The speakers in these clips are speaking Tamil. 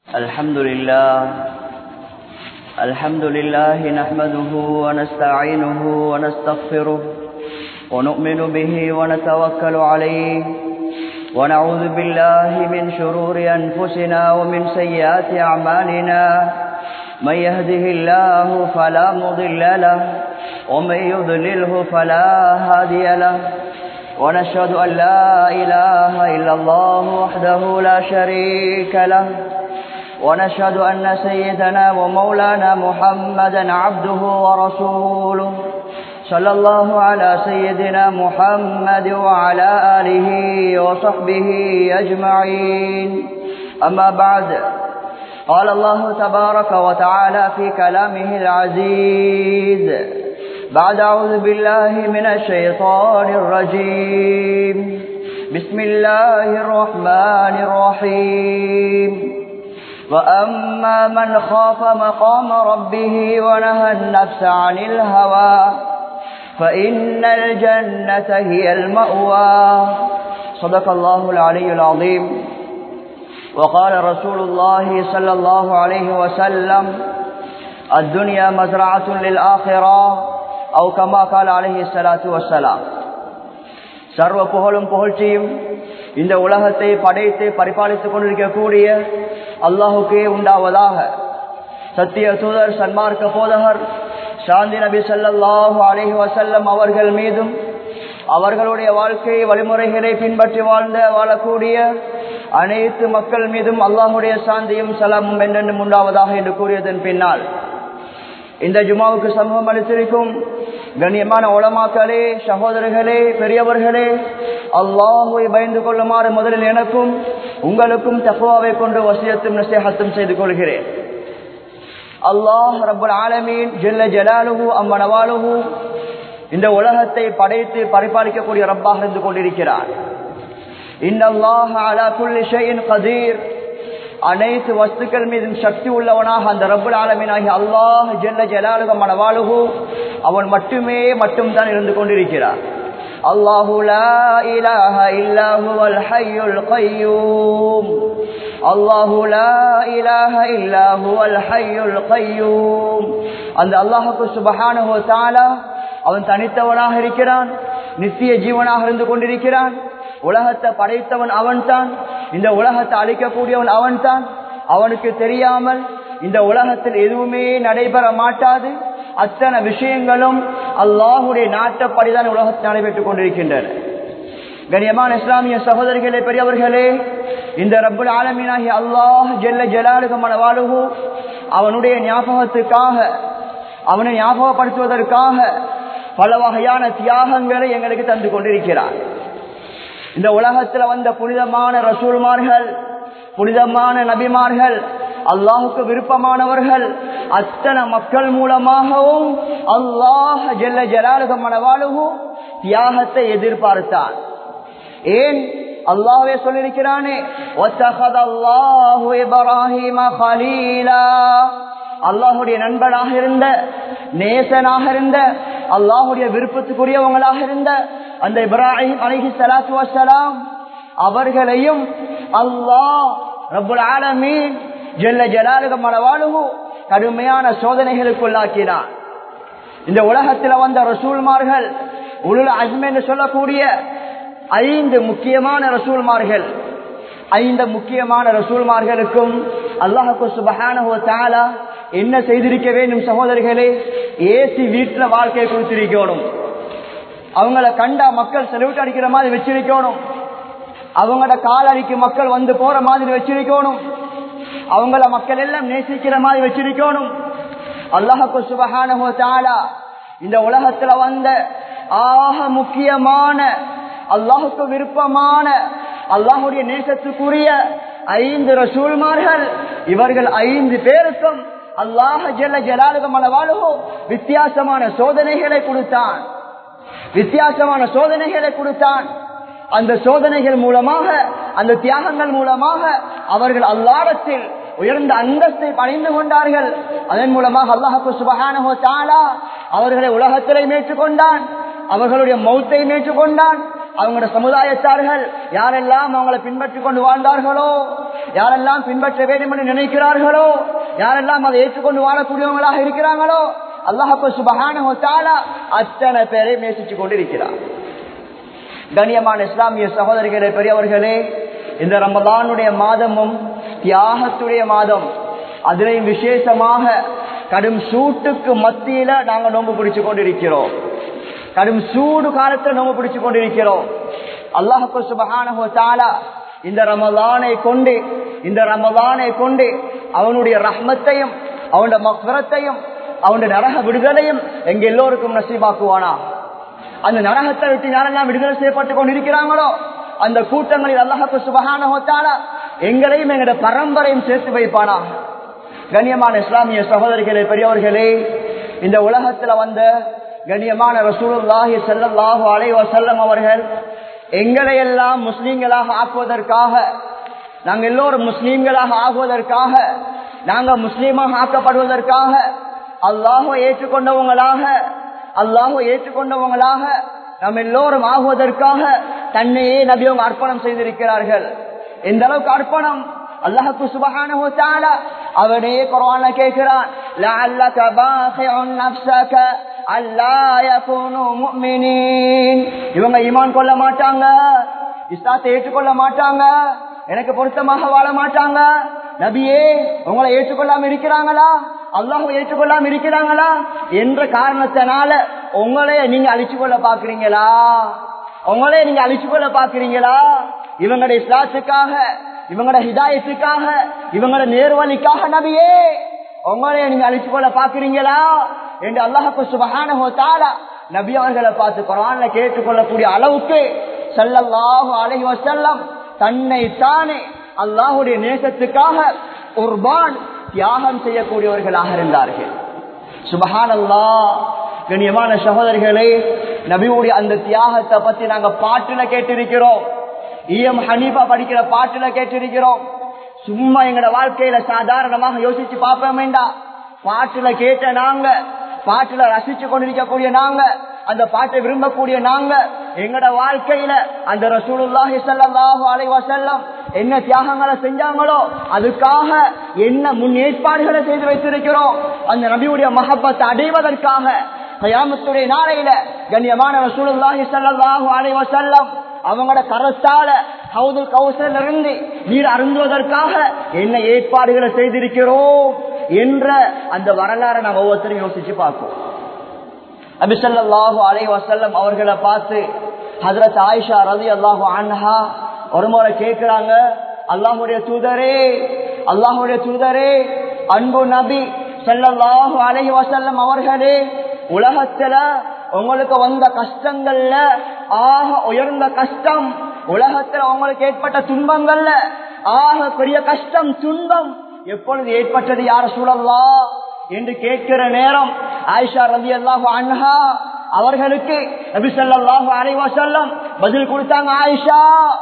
الحمد لله الحمد لله نحمده ونستعينه ونستغفره ونؤمن به ونتوكل عليه ونعوذ بالله من شرور أنفسنا ومن سيئات أعمالنا من يهده الله فلا مضل له ومن يضلله فلا هادي له ونشهد أن لا إله إلا الله وحده لا شريك له ونشهد أن سيدنا ومولانا محمدا عبده ورسوله صلى الله على سيدنا محمد وعلى آله وصحبه أجمعين أما بعد قال الله تبارك وتعالى في كلامه العزيز بعد أعوذ بالله من الشيطان الرجيم بسم الله الرحمن الرحيم وأما من خاف مقام ربه ونهى النفس عن الهوى فإن الجنة هي المأوى صدق الله العلي العظيم وقال رسول الله صلى الله عليه وسلم الدنيا مزرعة للآخرة أو كما قال عليه الصلاة والسلام சர்வ புகழும் புகழ்ச்சியும் இந்த உலகத்தை படைத்து பரிபாலித்துக் கொண்டிருக்கக்கூடிய அல்லாஹுக்கே உண்டாவதாக சத்திய தூதர் சன்மார்க்க போதகர் சாந்தி நபி சல்லாஹூ அலஹி வசல்லம் அவர்கள் மீதும் அவர்களுடைய வாழ்க்கை வழிமுறைகளை பின்பற்றி வாழ்ந்த வாழக்கூடிய அனைத்து மக்கள் மீதும் அல்லாஹுடைய சாந்தியும் சலாமும் என்றென்றும் உண்டாவதாக என்று கூறியதன் பின்னால் இந்த ஜுமாவுக்கு சமூகம் அளித்திருக்கும் கண்ணியமான உளமாக்களே சகோதரர்களே பெரியவர்களே அல்லாஹுவை பயந்து கொள்ளுமாறு முதலில் எனக்கும் உங்களுக்கும் தக்குவாவை கொண்டு வசியத்தும் நசேகத்தும் செய்து கொள்கிறேன் அல்லாஹ் ரபுல் ஆலமீன் ஜெல்ல ஜலாலுகு அம்மனவாலுகு இந்த உலகத்தை படைத்து பரிபாலிக்கக்கூடிய ரப்பாக இருந்து கொண்டிருக்கிறார் இன்னல்லாஹ் அலா குல்லி ஷைஇன் கதீர் அனைத்து வஸ்துக்கள் மீதும் சக்தி உள்ளவனாக அந்த ரப்புல் ஆலமீனாகி அல்லாஹ் ஜெல்ல ஜலாலுக மனவாளுகு அவன் மட்டுமே மட்டும்தான் இருந்து கொண்டிருக்கிறார் அல்லாஹு லா இலாஹ இல்லாஹுவல் ஹய்யுல் கய்யூம் அல்லாஹு லா இலாஹ இல்லாஹுவல் ஹய்யுல் கய்யூம் அந்த அல்லாஹுக்கு சுபஹானஹு தஆலா அவன் தனித்தவனாக இருக்கிறான் நித்திய ஜீவனாக இருந்து கொண்டிருக்கிறான் உலகத்தை படைத்தவன் அவன்தான் இந்த உலகத்தை அழிக்கக்கூடியவன் அவன்தான் அவனுக்கு தெரியாமல் இந்த உலகத்தில் எதுவுமே நடைபெற மாட்டாது அத்தனை விஷயங்களும் அல்லாஹுடைய நாட்டப்படிதான் உலகத்தில் நடைபெற்றுக் கொண்டிருக்கின்றன கண்ணியமான இஸ்லாமிய சகோதரிகளே பெரியவர்களே இந்த ரப்புல் ஆலமீனாகி அல்லாஹ் ஜெல்ல ஜலாலுகமான வாழுகு அவனுடைய ஞாபகத்துக்காக அவனை ஞாபகப்படுத்துவதற்காக பல வகையான தியாகங்களை எங்களுக்கு தந்து கொண்டிருக்கிறார் இந்த உலகத்துல வந்த புனிதமான ரசூல்மார்கள் புனிதமான நபிமார்கள் அல்லாஹுக்கு விருப்பமானவர்கள் அத்தனை மக்கள் மூலமாகவும் அல்லாஹ் ஜெல்ல ஜலாலுகமனவாளுகும் தியாகத்தை எதிர்பார்த்தான் ஏன் அல்லாஹே சொல்லியிருக்கிறானே அல்லாஹுடைய நண்பனாக இருந்த நேசனாக இருந்த அல்லாஹுடைய விருப்பத்துக்குரியவங்களாக இருந்த அந்த இப்ராஹிம் அலிஹி சலாத்து வசலாம் அவர்களையும் அல்லாஹ் ரபுல் ஆலமீன் ஜெல்ல ஜலாலுக மனவாளுகு கடுமையான சோதனைகளுக்குள்ளாக்கினான் இந்த உலகத்தில் வந்த ரசூல்மார்கள் உள்ள அஜ்மே என்று சொல்லக்கூடிய ஐந்து முக்கியமான ரசூல்மார்கள் ஐந்து முக்கியமான ரசூல்மார்களுக்கும் அல்லாஹுக்கு சுபஹான தாலா என்ன செய்திருக்க வேண்டும் சகோதரிகளே ஏசி வீட்டில் வாழ்க்கையை கொடுத்திருக்கணும் அவங்கள கண்டா மக்கள் செலவிட்டு அடிக்கிற மாதிரி வச்சிருக்கணும் அவங்களோட காலடிக்கு மக்கள் வந்து போற மாதிரி வச்சிருக்கணும் அவங்கள மக்கள் எல்லாம் நேசிக்கிற மாதிரி வச்சிருக்கணும் அல்லாஹு சுபஹானஹோ தாலா இந்த உலகத்துல வந்த ஆக முக்கியமான அல்லாஹுக்கு விருப்பமான அல்லாஹுடைய நேசத்துக்குரிய ஐந்து ரசூல்மார்கள் இவர்கள் ஐந்து பேருக்கும் அல்லாஹ ஜெல்ல ஜலாலுகம் அளவாலுகோ வித்தியாசமான சோதனைகளை கொடுத்தான் வித்தியாசமான சோதனைகளை கொடுத்தான் அந்த சோதனைகள் மூலமாக அந்த தியாகங்கள் மூலமாக அவர்கள் அல்லாடத்தில் உயர்ந்த அந்தஸ்தை பணிந்து கொண்டார்கள் அதன் மூலமாக அல்லாஹு சுபகானஹோ தாலா அவர்களை உலகத்திலே மேற்றுக்கொண்டான் அவர்களுடைய மௌத்தை மேற்றுக்கொண்டான் அவங்களோட சமுதாயத்தார்கள் யாரெல்லாம் அவங்களை பின்பற்றி கொண்டு வாழ்ந்தார்களோ யாரெல்லாம் பின்பற்ற வேண்டும் என்று நினைக்கிறார்களோ யாரெல்லாம் அதை ஏற்றுக்கொண்டு வாழக்கூடியவங்களாக இருக்கிறாங்களோ அல்லாஹு சுபகான அத்தனை பேரை நேசிச்சு கொண்டிருக்கிறார் கண்ணியமான இஸ்லாமிய சகோதரிகளே பெரியவர்களே இந்த ரமலானுடைய மாதமும் தியாகத்துடைய மாதம் அதிலையும் விசேஷமாக கடும் சூட்டுக்கு மத்தியில நாங்க நோம்பு பிடிச்சு கொண்டிருக்கிறோம் கடும் சூடு காலத்துல நோம்பு பிடிச்சு கொண்டிருக்கிறோம் அல்லாஹு சுபகான இந்த ரமலானை கொண்டு இந்த ரமலானை கொண்டு அவனுடைய ரஹ்மத்தையும் அவனுடைய மக்ரத்தையும் அவனுடைய நரக விடுதலையும் எங்க எல்லோருக்கும் நசீபாக்குவானா அந்த நரகத்தை விட்டு யாரெல்லாம் விடுதலை செய்யப்பட்டுக் கொண்டிருக்கிறாங்களோ அந்த கூட்டங்களில் அல்லாஹு சுபகான எங்களையும் எங்களுடைய பரம்பரையும் சேர்த்து வைப்பானா கண்ணியமான இஸ்லாமிய சகோதரிகளே பெரியவர்களே இந்த உலகத்துல வந்த கண்ணியமான ரசூலுல்லாஹி செல்லல்லாஹு அலைவ செல்லம் அவர்கள் எங்களை எல்லாம் முஸ்லீம்களாக ஆக்குவதற்காக நாங்க எல்லோரும் முஸ்லீம்களாக ஆகுவதற்காக நாங்க முஸ்லீமாக ஆக்கப்படுவதற்காக அல்லாஹோ ஏற்றுக்கொண்டவங்களாக அல்லாஹோ ஏற்றுக்கொண்டவங்களாக நம்ம எல்லோரும் ஆகுவதற்காக தன்னையே நபியவங்க அர்ப்பணம் செய்திருக்கிறார்கள் எந்த அளவுக்கு அர்ப்பணம் அல்லாஹுக்கு சுபஹான அவனே குரான கேட்கிறான் لعلك باخع نفسك الا يكونوا مؤمنين இவங்க ஈமான் கொள்ள மாட்டாங்க இஸ்லாத்தை ஏற்றுக்கொள்ள மாட்டாங்க எனக்கு பொருத்தமாக வாழ மாட்டாங்க நபியே உங்களை ஏற்றுக்கொள்ளாம இருக்கிறாங்களா அல்லாஹ் ஏற்றுக்கொள்ளாம இருக்கிறாங்களா என்ற காரணத்தினால உங்களைய நீங்க அழிச்சு கொள்ள பாக்குறீங்களா உங்களே நீங்க அழிச்சு கொள்ள பாக்குறீங்களா இவங்களோட இஸ்லாத்துக்காக இவங்களோட ஹிதாயத்துக்காக இவங்களோட நேர்வழிக்காக நபியே உங்களே நீங்க அழிச்சு கொள்ள பாக்குறீங்களா என்று அல்லாஹு சுபகான நபி அவர்களை பார்த்து குரான்ல கேட்டுக்கொள்ளக்கூடிய அளவுக்கு சல்லல்லாஹு அலைஹி வஸல்லம் தன்னை தானே அல்லாஹுடைய நேசத்துக்காக குர்பான் தியாகம் செய்யக்கூடியவர்களாக இருந்தார்கள் சுபஹான் அல்லா கண்ணியமான சகோதரிகளே நபியுடைய அந்த தியாகத்தை பத்தி நாங்க பாட்டுல கேட்டிருக்கிறோம் ஈஎம் ஹனீஃபா படிக்கிற பாட்டுல கேட்டிருக்கிறோம் சும்மா எங்கட வாழ்க்கையில சாதாரணமாக யோசிச்சு பார்ப்போம் வேண்டாம் பாட்டுல கேட்ட நாங்க பாட்டுல ரசிச்சு கொண்டிருக்கக்கூடிய நாங்க அந்த பாட்டை விரும்பக்கூடிய நாங்க எங்கட வாழ்க்கையில அந்த ரசூலுல்லாஹி ஸல்லல்லாஹு அலைஹி வஸல்லம் என்ன தியாகங்களை செஞ்சாங்களோ அதுக்காக என்ன முன்னேற்பாடுகளை செய்து வைத்திருக்கிறோம் அந்த நபியுடைய மஹப்பத்தை அடைவதற்காக கயாமத்துடைய நாளையில கண்ணியமான ரசூலுல்லாஹி ஸல்லல்லாஹு அலைஹி வஸல்லம் அவங்களோட கரத்தால ஹவுதுல் கௌசல் இருந்து நீர் அருந்துவதற்காக என்ன ஏற்பாடுகளை செய்திருக்கிறோம் என்ற அந்த வரலாறை நாம் ஒவ்வொருத்தரும் யோசிச்சு பார்ப்போம் அபிசல்லாஹு அலை வசல்லம் அவர்களை பார்த்து ஹசரத் ஆயிஷா ரதி அல்லாஹு அன்ஹா ஒரு முறை கேட்கிறாங்க அல்லாஹுடைய தூதரே அல்லாஹுடைய தூதரே அன்பு நபி செல்லல்லாஹு அலைஹி வசல்லம் அவர்களே உலகத்துல உங்களுக்கு வந்த கஷ்டங்கள்ல ஆக உயர்ந்த கஷ்டம் உலகத்துல உங்களுக்கு ஏற்பட்ட துன்பங்கள்ல ஆக பெரிய கஷ்டம் துன்பம் எப்பொழுது ஏற்பட்டது யார சூழல்லா என்று கேட்கிற நேரம் ஆயிஷா ரதி அல்லாஹு அன்ஹா அவர்களுக்கு நபி ஸல்லல்லாஹு அலைஹி வஸல்லம் பதில் கொடுத்தாங்க ஆயிஷா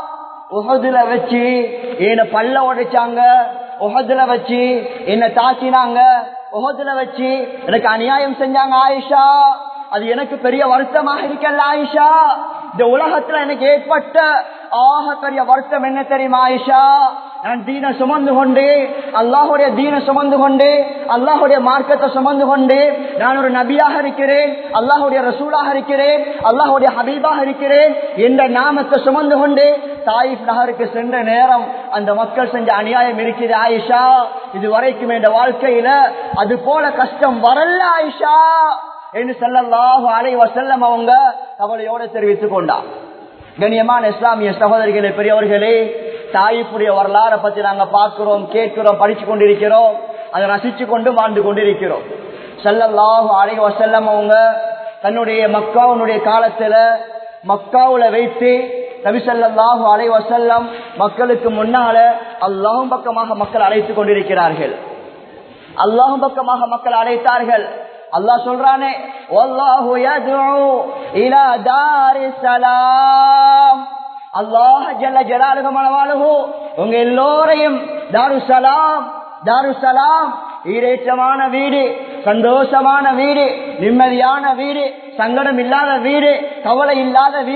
உஹதுல வச்சு என்ன பல்ல உடைச்சாங்க உஹதுல வச்சு என்ன தாக்கினாங்க உஹதுல வச்சு எனக்கு அநியாயம் செஞ்சாங்க ஆயிஷா அது எனக்கு பெரிய வருத்தமாக இருக்கல ஆயிஷா இந்த உலகத்துல எனக்கு ஏற்பட்ட ஆக பெரிய வருத்தம் என்ன தெரியுமா ஆயிஷா நான் தீன சுமந்து கொண்டு அல்லாஹுடைய தீன சுமந்து கொண்டு அல்லாஹுடைய மார்க்கத்தை சுமந்து கொண்டு நான் ஒரு நபியாக இருக்கிறேன் அல்லாஹுடைய ரசூலாக இருக்கிறேன் அல்லாஹுடைய ஹபீபாக இருக்கிறேன் என்ற நாமத்தை சுமந்து கொண்டு தாயிப் நகருக்கு சென்ற நேரம் அந்த மக்கள் செஞ்ச அநியாயம் இருக்குது ஆயிஷா இது வரைக்கும் என்ற வாழ்க்கையில அது போல கஷ்டம் வரல ஆயிஷா என்று செல்லல்லாஹு அலை வசல்லம் அவங்க கவலையோட தெரிவித்துக் கொண்டார் கண்ணியமான இஸ்லாமிய சகோதரிகளே பெரியவர்களே தாயிப்புடைய வரலாறை பத்தி நாங்க பார்க்கிறோம் கேட்கிறோம் படிச்சு கொண்டிருக்கிறோம் அதை ரசிச்சு கொண்டு வாழ்ந்து கொண்டிருக்கிறோம் செல்லல்லாஹு அலை வசல்லம் அவங்க தன்னுடைய மக்காவுடைய காலத்துல மக்காவுல வைத்து நபிசல்லாஹு அலை வசல்லம் மக்களுக்கு முன்னால அல்லாஹும் பக்கமாக மக்கள் அழைத்துக் கொண்டிருக்கிறார்கள் அல்லாஹும் பக்கமாக மக்கள் அழைத்தார்கள் அல்லாஹ் சொல்றானே வல்லாஹு யதுஉ இலா தாரிஸ் ஸலாம் அல்லாஹ் ஜல்ல ஜலாலுஹு மனவாலுஹு உங்க எல்லோரையும் தாருஸ் ஸலாம் தாருஸ் ஸலாம் ஈரேற்றமான வீடு சந்தோஷமான வீடு நிம்மதியான வீடு சங்கடம் இல்லாத வீடு கவலை இல்லாத வீடு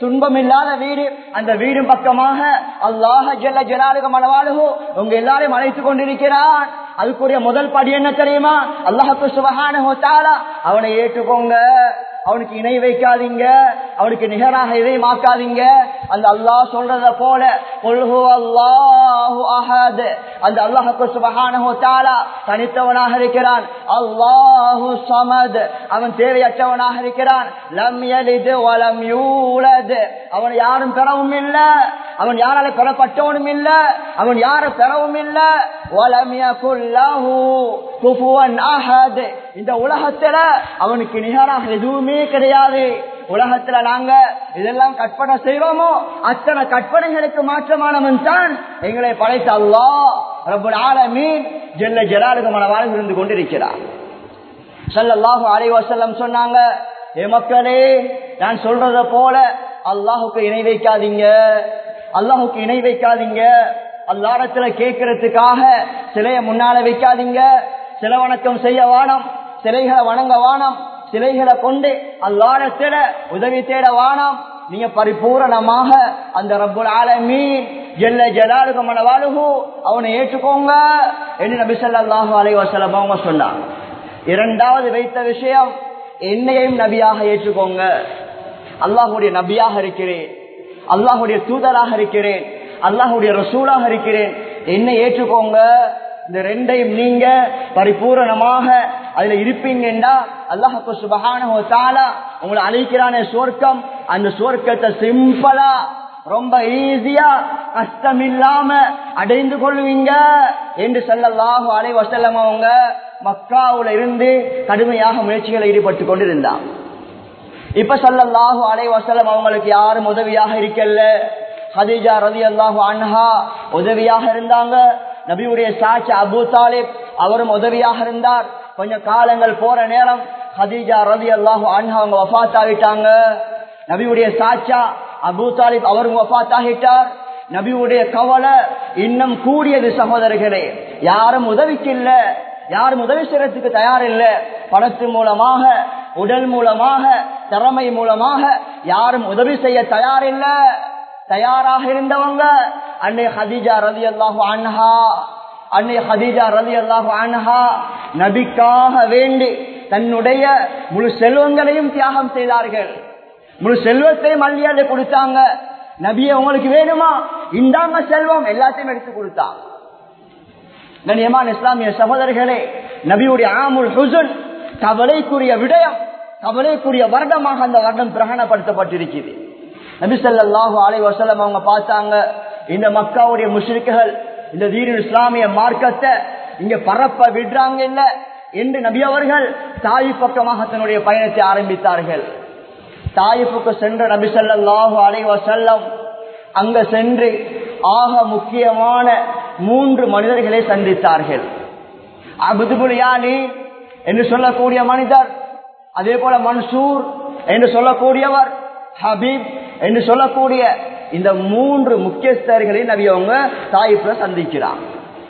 துன்பம் இல்லாத வீடு அந்த வீடும் பக்கமாக அல்லாஹ ஜல்ல ஜலாலுக மனவாளுகோ உங்க எல்லாரையும் அழைத்து கொண்டிருக்கிறான் அதுக்குரிய முதல் படி என்ன தெரியுமா அல்லாஹுக்கு சுபகான அவனை ஏற்றுக்கோங்க அவனுக்கு இணை வைக்காதீங்க அவனுக்கு நிகராக இதை மாக்காதீங்க அந்த அல்லாஹ் சொல்றத போல கொள்ஹு அல்லாஹு அஹத் அந்த அல்லாஹுக்கு சுபஹானஹு தஆலா தனித்தவனாக இருக்கிறான் அல்லாஹு சமத் அவன் தேவையற்றவனாக இருக்கிறான் லம் யலித் வலம் யூலத் அவன் யாரும் பெறவும் இல்ல அவன் யாரால பெறப்பட்டவனும் இல்ல அவன் யார பெறவும் இல்ல வலம் யகுல் லஹு குஃபுவன் அஹத் இந்த உலகத்துல அவனுக்கு நிகராக எதுவுமே கிடையாது உலகத்துல நாங்க இதெல்லாம் கற்பனை செய்வோமோ அத்தனை கற்பனைகளுக்கு மாற்றமானவன் தான் எங்களை படைத்த அல்லா ரப்பல் ஆலமீன் ஜெல்ல ஜலாலுகமான வாழ்ந்து இருந்து கொண்டிருக்கிறார் சல்லல்லாஹு அலைஹி வஸல்லம் சொன்னாங்க ஏ மக்களே நான் சொல்றத போல அல்லாஹுக்கு இணை வைக்காதீங்க அல்லாஹுக்கு இணை வைக்காதீங்க அல்லாடத்துல கேட்கறதுக்காக சிலைய முன்னால வைக்காதீங்க சில வணக்கம் செய்ய வானம் சிலைகளை வணங்க வானம் சிலைகளை கொண்டு அல்லாடத்தில உதவி தேட வானம் நீங்க பரிபூரணமாக அந்த ரப்புல் ஆலமீன் ஜெல்ல ஜலாலுக மனவாளுகு அவனை ஏற்றுக்கோங்க என்று நபி ஸல்லல்லாஹு அலைஹி வஸல்லம் அவங்க சொன்னாங்க இரண்டாவது வைத்த விஷயம் என்னையும் நபியாக ஏற்றுக்கோங்க அல்லாஹுடைய நபியாக இருக்கிறேன் அல்லாஹுடைய தூதராக இருக்கிறேன் அல்லாஹுடைய ரசூலாக இருக்கிறேன் என்னை ஏற்றுக்கோங்க இந்த ரெண்டையும் நீங்க பரிபூரணமாக அதுல இருப்பீங்கன்னா அல்லாஹு சுபகான உங்களை அழைக்கிறான சுவர்க்கம் அந்த சுவர்க்கத்தை சிம்பிளா ரொம்ப ஈஸியா கஷ்டம் இல்லாம அடைந்து கொள்வீங்க என்று சொல்லல்லாஹு அலை வசல்லம் அவங்க மக்காவுல இருந்து கடுமையாக முயற்சிகளை ஈடுபட்டு கொண்டிருந்தார் இப்ப சொல்லல்லாஹு அலை வசல்லம் அவங்களுக்கு யாரும் உதவியாக இருக்கல ஹதீஜா ரதி அல்லாஹு அன்ஹா உதவியாக இருந்தாங்க நபியுடைய சாட்சி அபு தாலிப் அவரும் உதவியாக இருந்தார் கொஞ்சம் காலங்கள் போற நேரம் ஹதீஜா ரதி அல்லாஹு அன்ஹா அவங்க வஃத் ஆகிட்டாங்க நபியுடைய சாட்சா அபு தாலிப் அவரும் வஃத் ஆகிட்டார் நபியுடைய கவலை இன்னும் கூடியது சகோதரர்களே யாரும் உதவிக்கு இல்ல யாரும் உதவி செய்யறதுக்கு தயார் இல்ல பணத்து மூலமாக உடல் மூலமாக திறமை மூலமாக யாரும் உதவி செய்ய தயார் இல்ல தயாராக இருந்தவங்க அன்னை ஹதீஜா ரதி அல்லாஹு அன்ஹா அன்னை ஹதீஜா ரதி அல்லாஹு அன்ஹா நபிக்காக வேண்டி தன்னுடைய முழு செல்வங்களையும் தியாகம் செய்தார்கள் முழு செல்வத்தையும் அள்ளியாலே கொடுத்தாங்க நபிய உங்களுக்கு வேணுமா இந்தாங்க செல்வம் எல்லாத்தையும் எடுத்து கொடுத்தாங்க கண்ணியமான இஸ்லாமிய சகோதரர்களே நபியுடைய ஆமுல் ஹுசன் கவலைக்குரிய விடயம் கவலைக்குரிய வருடமாக அந்த வருடம் பிரகடனப்படுத்தப்பட்டிருக்கிறது நபி சொல்லாஹு அலை வசலம் அவங்க பார்த்தாங்க இந்த மக்காவுடைய முஷ்ரிக்குகள் இந்த தீரு இஸ்லாமிய மார்க்கத்தை இங்க பரப்ப விடுறாங்க இல்ல என்று நபி அவர்கள் தாய் பக்கமாக தன்னுடைய பயணத்தை ஆரம்பித்தார்கள் தாயிப்புக்கு சென்ற நபி சொல்லாஹு அலை வசல்லம் அங்க சென்று ஆக முக்கியமான மூன்று மனிதர்களை சந்தித்தார்கள் அபுதுபுலியானி என்று சொல்லக்கூடிய மனிதர் அதே போல மன்சூர் என்று சொல்லக்கூடியவர் ஹபீப் என்று சொல்லக்கூடிய இந்த மூன்று முக்கியஸ்தர்களை நபி அவங்க தாயிப்ல சந்திக்கிறார்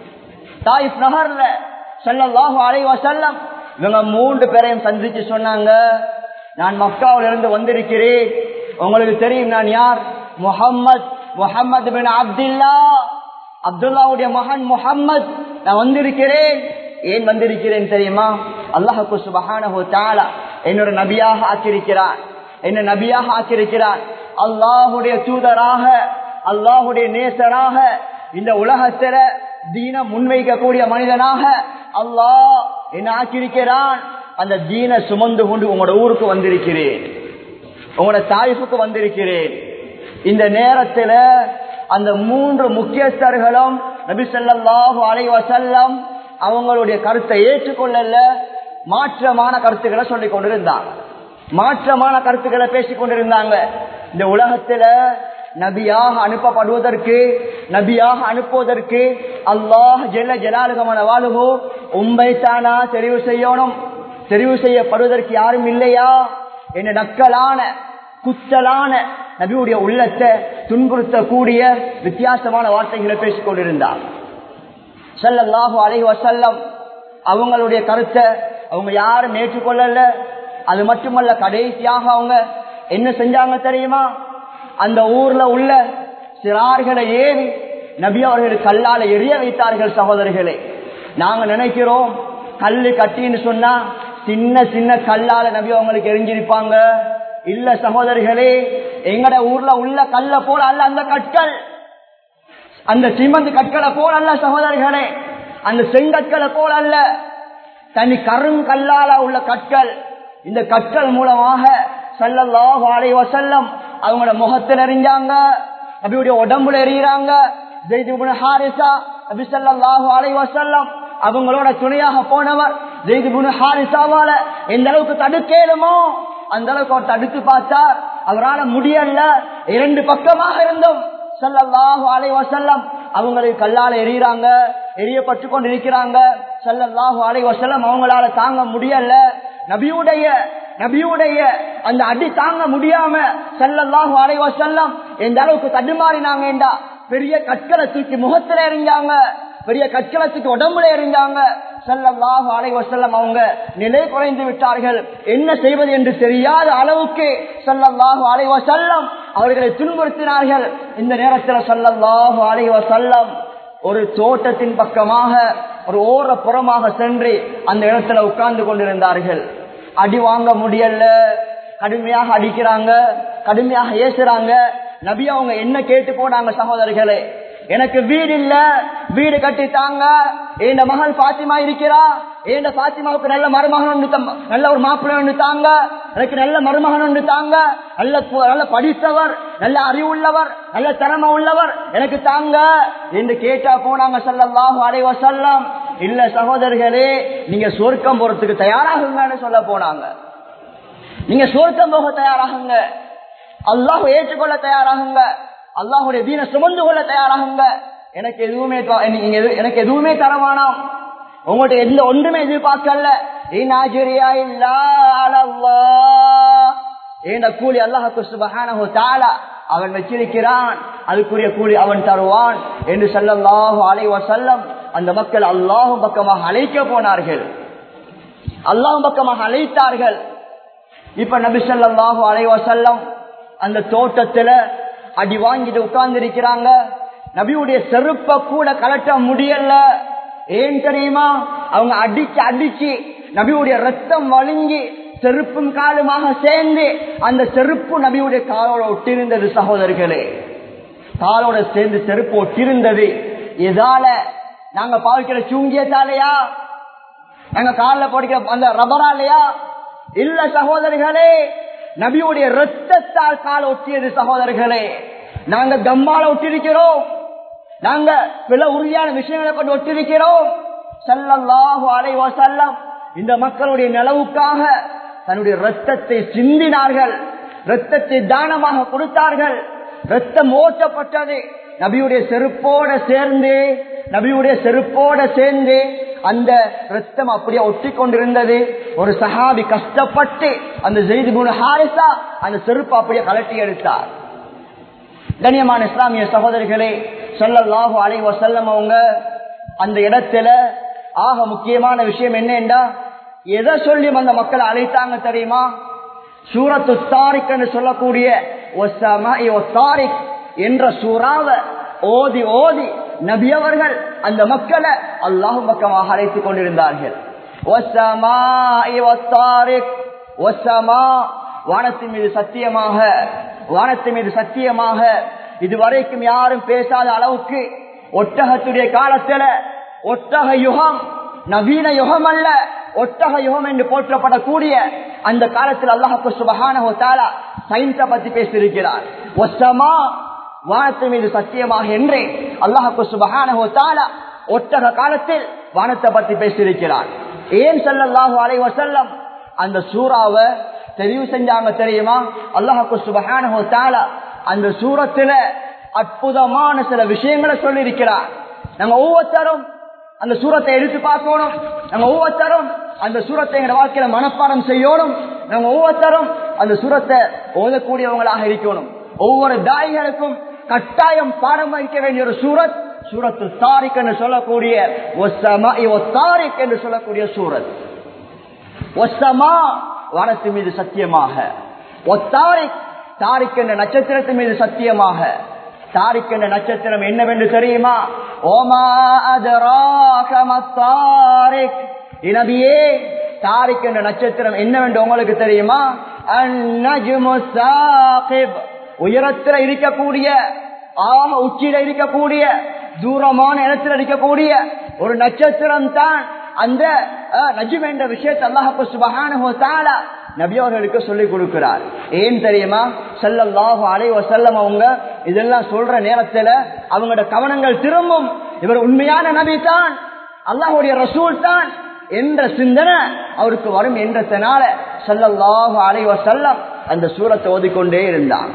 தாயிப் நகர்ல செல்லல்லாஹு அலைவா செல்லம் இவங்க மூன்று பேரையும் சந்திச்சு சொன்னாங்க நான் மக்காவில் இருந்து வந்திருக்கிறேன் உங்களுக்கு தெரியும் நான் யார் முகம்மது முகமது பின் அப்துல்லா அப்துல்லாவுடைய மகன் முகம்மது நான் வந்திருக்கிறேன் ஏன் வந்திருக்கிறேன் தெரியுமா அல்லாஹு சுபஹானஹு தாலா என்னோட நபியாக ஆக்கியிருக்கிறான் என்ன நபியாக ஆக்கியிருக்கிறான் அல்லாஹுடைய தூதராக அல்லாஹுடைய நேசராக இந்த உலகத்தில தீன முன்வைக்கக்கூடிய மனிதனாக அல்லாஹ் என்ன ஆக்கியிருக்கிறான் அந்த தீன சுமந்து கொண்டு உங்களோட ஊருக்கு வந்திருக்கிறேன் உங்களோட தாய்ப்புக்கு வந்திருக்கிறேன் இந்த நேரத்தில் அந்த மூன்று முக்கியஸ்தர்களும் நபி சொல்லாஹு அலை வசல்லம் அவங்களுடைய கருத்தை ஏற்றுக்கொள்ளல மாற்றமான கருத்துக்களை சொல்லிக் கொண்டிருந்தாங்க மாற்றமான கருத்துக்களை பேசிக் கொண்டிருந்தாங்க இந்த உலகத்துல நபியாக அனுப்பப்படுவதற்கு நபியாக அனுப்புவதற்கு அல்லாஹ் ஜெல்ல ஜலாலுகமான வாழுகோ உண்மை தானா தெரிவு செய்யணும் தெரிவு செய்யப்படுவதற்கு யாரும் இல்லையா என்ன நக்கலான குத்தலான நபியுடைய உள்ளத்தை துன்புறுத்தக்கூடிய வித்தியாசமான வார்த்தைகளை பேசிக் கொண்டிருந்தார் சல்லல்லாஹு அலைஹி வசல்லம் அவங்களுடைய கருத்தை அவங்க யாரும் ஏற்றுக்கொள்ளல அது மட்டுமல்ல கடைசியாக அவங்க என்ன செஞ்சாங்க தெரியுமா அந்த ஊர்ல உள்ள சிறார்களை ஏறி நபி அவர்கள் கல்லால எரிய வைத்தார்கள் சகோதரர்களே நாங்க நினைக்கிறோம் கல்லு கட்டின்னு சொன்னா சின்ன சின்ன கல்லால நபி அவங்களுக்கு எரிஞ்சிருப்பாங்க இல்ல சகோதரிகளே எங்கட ஊர்ல உள்ள கல்ல போல அல்ல அந்த கற்கள் அந்த சிமந்து கற்களை போல அல்ல சகோதரர்களே அந்த செங்கற்களை போல அல்ல தனி கருங்கல்லால உள்ள கற்கள் இந்த கற்கள் மூலமாக சல்லல்லாஹு அலைஹி வஸல்லம் அவங்களோட முகத்தில் எறிஞ்சாங்க நபியுடைய உடம்புல எறிகிறாங்க ஜெயித் இப்னு ஹாரிசா நபி ஸல்லல்லாஹு அலைஹி வஸல்லம் அவங்களோட துணையாக போனவர் ஜெயித் இப்னு ஹாரிசாவால எந்த அளவுக்கு தடுக்கலுமோ அந்த அளவுக்கு அவர் தடுத்து பார்த்தார் அவரால் முடியல இரண்டு பக்கமாக இருந்தோம் சல்லல்லாஹு அலைஹி வஸல்லம் அவங்களுக்கு கல்லால எறிகிறாங்க எரியப்பட்டு கொண்டு இருக்கிறாங்க சல்லல்லாஹு அலைஹி வஸல்லம் அவங்களால தாங்க முடியல நபியுடைய நபியுடைய அந்த அடி தாங்க முடியாம சல்லல்லாஹு அலைஹி வஸல்லம் எந்த அளவுக்கு தடுமாறினாங்கடா பெரிய கற்களை தூக்கி முகத்துல எறிஞ்சாங்க பெரிய கற்களை தூக்கி உடம்புல எறிஞ்சாங்க சல்லல்லாஹு அலைஹி வஸல்லம் அவங்க நிலை குறைந்து விட்டார்கள் என்ன செய்வது என்று தெரியாத அளவுக்கு சல்லல்லாஹு அலைஹி வஸல்லம் அவர்களை துன்புறுத்தினார்கள் இந்த நேரத்தில் சல்லல்லாஹு அலைஹி வஸல்லம் ஒரு தோட்டத்தின் பக்கமாக ஒரு ஓர புறமாக சென்று அந்த இடத்துல உட்கார்ந்து கொண்டிருந்தார்கள் அடி வாங்க முடியல கடுமையாக அடிக்கிறாங்க கடுமையாக ஏசுறாங்க நபி அவங்க என்ன கேட்டு போனாங்க சகோதரர்களே எனக்கு வீடு இல்ல வீடு கட்டி தாங்க என் மகள் பாத்திமா இருக்கிறா என் பாத்திமாவுக்கு நல்ல மருமகன் ஒன்று தம்- நல்ல ஒரு மாப்பிள்ளை ஒன்று தாங்க எனக்கு நல்ல மருமகன் ஒன்று தாங்க நல்ல பு- நல்ல படித்தவர் நல்ல அறிவுள்ளவர் நல்ல திறமை உள்ளவர் எனக்கு தாங்க என்று கேட்டா போனாங்க சல்லல்லாஹு அலைஹி வஸல்லம் இல்ல சகோதரர்களே நீங்க சொர்க்கம் போறதுக்கு தயாராகுங்கன்னு சொல்ல போனாங்க நீங்க சொர்க்கம் போக தயாராகுங்க அல்லாஹ் ஏற்றுக்கொள்ள தயாராகுங்க அல்லாஹுடைய தீன சுமந்து கொள்ள தயாராகுங்க எனக்கு எதுவுமே த- நீங்க எது- எனக்கு எதுவுமே தர வேணாம் உங்கள்ட்ட எந்த ஒன்றுமே எதிர்பார்க்கல இன்னாஜிரியா இல்லா அலல்லாஹ். ஏண்ட கூலி அல்லாஹுக்கு சுபஹானஹு தஆலா அவன் வச்சிருக்கிறான் அதுக்குரிய கூலி அவன் தருவான் என்று ஸல்லல்லாஹு அலைஹி வஸல்லம் அந்த மக்கள் அல்லாஹ் பக்கமாக அழைக்க போனார்கள் அல்லாஹ் பக்கமாக அழைத்தார்கள் இப்ப நபி ஸல்லல்லாஹு அலைஹி வஸல்லம் அந்த தோட்டத்துல அடி வாங்கிட்டு உட்கார்ந்து இருக்கிறாங்க நபியுடைய செருப்ப கூட கலட்ட முடியல ஏன் தெரியுமா அவங்க அடிச்சு அடிச்சு நபியுடைய ரத்தம் வழுங்கி செருப்பும் காலுமாக சேர்ந்து அந்த செருப்பு நபியுடைய காலோட ஒட்டிருந்தது சகோதரர்களே காலோட சேர்ந்து செருப்பு ஒட்டிருந்தது எதால நாங்க பாவிக்கிற சூங்கியத்தாலையா நாங்க கால்ல போடிக்கிற அந்த ரப்பராலையா இல்ல சகோதரிகளே நபியுடைய ரத்தத்தால் கால் ஒட்டியது சகோதரர்களே நாங்க கம்மால ஒட்டிருக்கிறோம் நாங்க பிற உறுதியான விஷயங்களை கொண்டு ஒட்டிருக்கிறோம் ஸல்லல்லாஹு அலைஹி வஸல்லம் இந்த மக்களுடைய நலவுக்காக தன்னுடைய ரத்தத்தை சிந்தினார்கள் ரத்தத்தை தானமாக கொடுத்தார்கள் ரத்தம் ஓட்டப்பட்டது நபியுடைய செருப்போட சேர்ந்து நபியுடைய செருப்போட சேர்ந்து அந்த ரத்தம் அப்படியே ஒட்டி கொண்டிருந்தது ஒரு சஹாபி கஷ்டப்பட்டு அந்த ஜெயிது குண ஹாரிசா அந்த செருப்பு அப்படியே கலட்டி எடுத்தார் கண்ணியமான இஸ்லாமிய சகோதரிகளே ஸல்லல்லாஹு அலைஹி வஸல்லம் அவங்க அந்த இடத்துல ஆக முக்கியமான விஷயம் என்னன்னா எதை சொல்லி அந்த மக்களை அழைத்தாங்க தெரியுமா சூரத்து தாரிக் என்று சொல்லக்கூடிய "வஸ்ஸமாஇ வத்தாரிக்" என்ற சூறாவை ஓதி ஓதி நபி அவர்கள் அந்த மக்களை அல்லாஹ் பக்கமாக அழைத்துக் கொண்டிருந்தார்கள் "வஸ்ஸமாஇ வத்தாரிக்" வஸ்ஸமா வானத்தின் மீது சத்தியமாக வானத்தின் மீது சத்தியமாக இதுவரைக்கும் யாரும் பேசாத அளவுக்கு ஒட்டகத்துடைய காலத்துல ஒட்டக யுகம் நவீன யுகம் அல்ல ஒட்டக யுகம் என்று போற்றப்படக்கூடிய அந்த காலத்தில் அல்லாஹு சுபஹானஹு தஆலா சயின்ஸை பத்தி பேசியிருக்கிறார் ஒசமா வானத்தின் மீது சத்தியமாக என்று அல்லாஹு சுபஹானஹு தஆலா ஒட்டக காலத்தில் வானத்தை பத்தி பேசியிருக்கிறார் ஏன் ஸல்லல்லாஹு அலைஹி வஸல்லம் அந்த சூறாவை தெரிவு செஞ்சாங்க தெரியுமா அல்லாஹு சுபஹானஹு தஆலா அந்த சூரத்துல அற்புதமான சில விஷயங்களை சொல்லி இருக்கிறார் நாங்க ஒவ்வொருத்தரும் அந்த சூரத்தை எடுத்து பார்க்கணும் நாங்க ஒவ்வொருத்தரும் அந்த சூரத்தை எங்க வாழ்க்கையில மனப்பாடம் செய்யணும் நாங்க ஒவ்வொருத்தரும் அந்த சூரத்தை ஓதக்கூடியவங்களாக இருக்கணும் ஒவ்வொரு தாய்களுக்கும் கட்டாயம் பாடம் வைக்க வேண்டிய ஒரு சூரத் சூரத்து தாரிக் என்று சொல்லக்கூடிய ஒஸ்ஸமாஇ வத்தாரிக் என்று சொல்லக்கூடிய சூரத் ஒஸ்ஸமா வானத்து மீது சத்தியமாக ஒத்தாரிக் தாரிக் என்ற நட்சத்திரத்தின் மீது சத்தியமாக தாரிக் என்ற நட்சத்திரம் என்னவென்று தெரியுமா ஓமா அதராக இனபியே தாரிக் என்ற நட்சத்திரம் என்னவென்று உங்களுக்கு தெரியுமா அந்நஜ்மு சாகிப் உயரத்தில் இருக்கக்கூடிய ஆக உச்சியில இருக்கக்கூடிய தூரமான இடத்தில் இருக்கக்கூடிய ஒரு நட்சத்திரம் தான் அந்த நஜும் என்ற விஷயத்தை அல்லாஹு சுபகான நபியவர்களுக்கு சொல்லிக் கொடுக்கிறார் ஏன் தெரியுமா செல்லல்லாஹு அலைவ செல்லம் அவங்க இதெல்லாம் சொல்ற நேரத்துல அவங்களோட கவனங்கள் திரும்பும் இவர் உண்மையான நபி தான் அல்லாஹுடைய ரசூல் தான் என்ற சிந்தனை அவருக்கு வரும் என்றதுனால சல்லல்லாஹு அலைவ செல்லம் அந்த சூரத்தை ஓதிக்கொண்டே இருந்தான்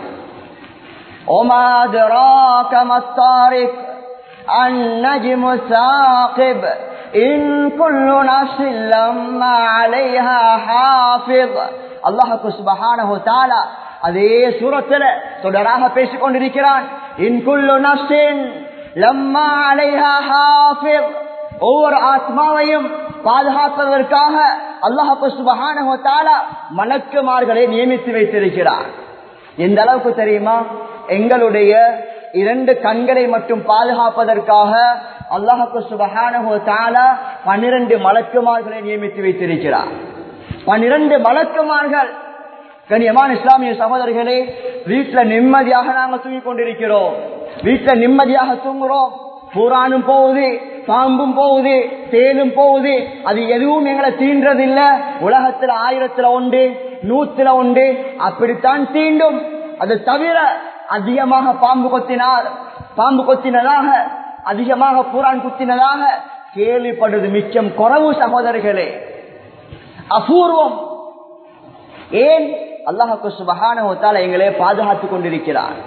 وما أدراك ما الطارق النجم الثاقب إن كل نفس لما عليها حافظ الله سبحانه وتعالى அதே சூரத்துல தொடராக பேசிக் கொண்டிருக்கிறான் இன்குள்ளு நஃப்ஸின் லம்மா அலைஹா ஹாஃபிஸ் ஒவ்வொரு ஆத்மாவையும் பாதுகாப்பதற்காக அல்லாஹு சுபஹானஹு வ தஆலா மலக்குமார்களை நியமித்து வைத்திருக்கிறார் எந்த அளவுக்கு தெரியுமா எங்களுடைய இரண்டு கண்களை மட்டும் பாதுகாப்பதற்காக அல்லாஹு சுபஹானஹு தாலா பன்னிரண்டு மலக்குமார்களை நியமித்து வைத்திருக்கிறார் பன்னிரண்டு மலக்குமார்கள் கண்ணியமான இஸ்லாமிய சகோதரர்களே வீட்டுல நிம்மதியாக நாங்க தூங்கிக் கொண்டிருக்கிறோம் வீட்டுல நிம்மதியாக தூங்குறோம் பூரானும் போகுது பாம்பும் போகுது தேனும் போகுது அது எதுவும் எங்களை தீன்றதில்ல உலகத்துல ஆயிரத்துல உண்டு நூத்துல உண்டு அப்படித்தான் தீண்டும் அது தவிர அதிகமாக பாம்பு கொத்தினார் பாம்பு கொத்தினதாக அதிகமாக பூரான் குத்தினதாக கேள்விப்படுது மிச்சம் குறவு சகோதரர்களே அபூர்வம் ஏன் அல்லாஹு சுபகான எங்களே பாதுகாத்துக் கொண்டிருக்கிறான்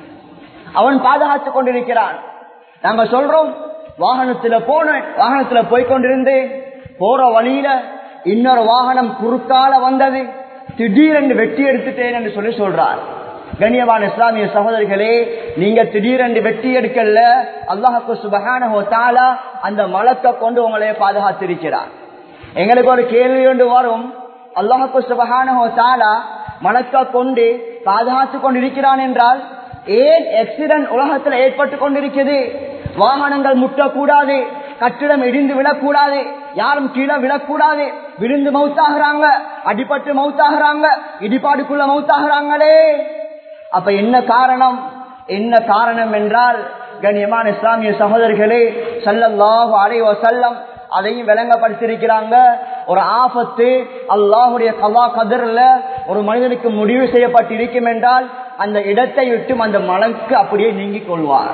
அவன் பாதுகாத்துக் கொண்டிருக்கிறான் நாங்க சொல்றோம் வாகனத்துல போன வாகனத்துல போய்கொண்டிருந்து போற வழியில இன்னொரு வாகனம் குறுக்கால வந்தது திடீரென்று வெட்டி எடுத்துட்டேன் என்று சொல்லி சொல்றார் கண்ணியமான இஸ்லாமிய சகோதரிகளே நீங்க திடீரென்று வெட்டி எடுக்கல அல்லாஹு சுபகான அந்த மலத்தை கொண்டு உங்களே பாதுகாத்திருக்கிறார் எங்களுக்கு ஒரு கேள்வி ஒன்று வரும் அல்லாஹு சுபகான மலத்தை கொண்டு பாதுகாத்து கொண்டிருக்கிறான் என்றால் ஏன் ஆக்சிடென்ட் உலகத்தில் ஏற்பட்டு கொண்டிருக்கிறது வாகனங்கள் முட்டக்கூடாது கட்டிடம் இடிந்து விழக்கூடாது யாரும் கீழே விழக்கூடாது விழுந்து மவுத்தாகிறாங்க அடிபட்டு மவுத்தாகிறாங்க இடிபாடுக்குள்ள மவுத்தாகிறாங்களே அப்ப என்ன காரணம் என்ன காரணம் என்றால் கண்ணியமான இஸ்லாமிய சகோதரர்களே சல்லல்லாஹு அலைவ செல்லம் அதையும் விளங்கப்படுத்திருக்கிறாங்க ஒரு ஆபத்து அல்லாஹுடைய கலா கதிரில் ஒரு மனிதனுக்கு முடிவு செய்யப்பட்டு இருக்கும் என்றால் அந்த இடத்தை விட்டு அந்த மலைக்கு அப்படியே நீங்கிக் கொள்வார்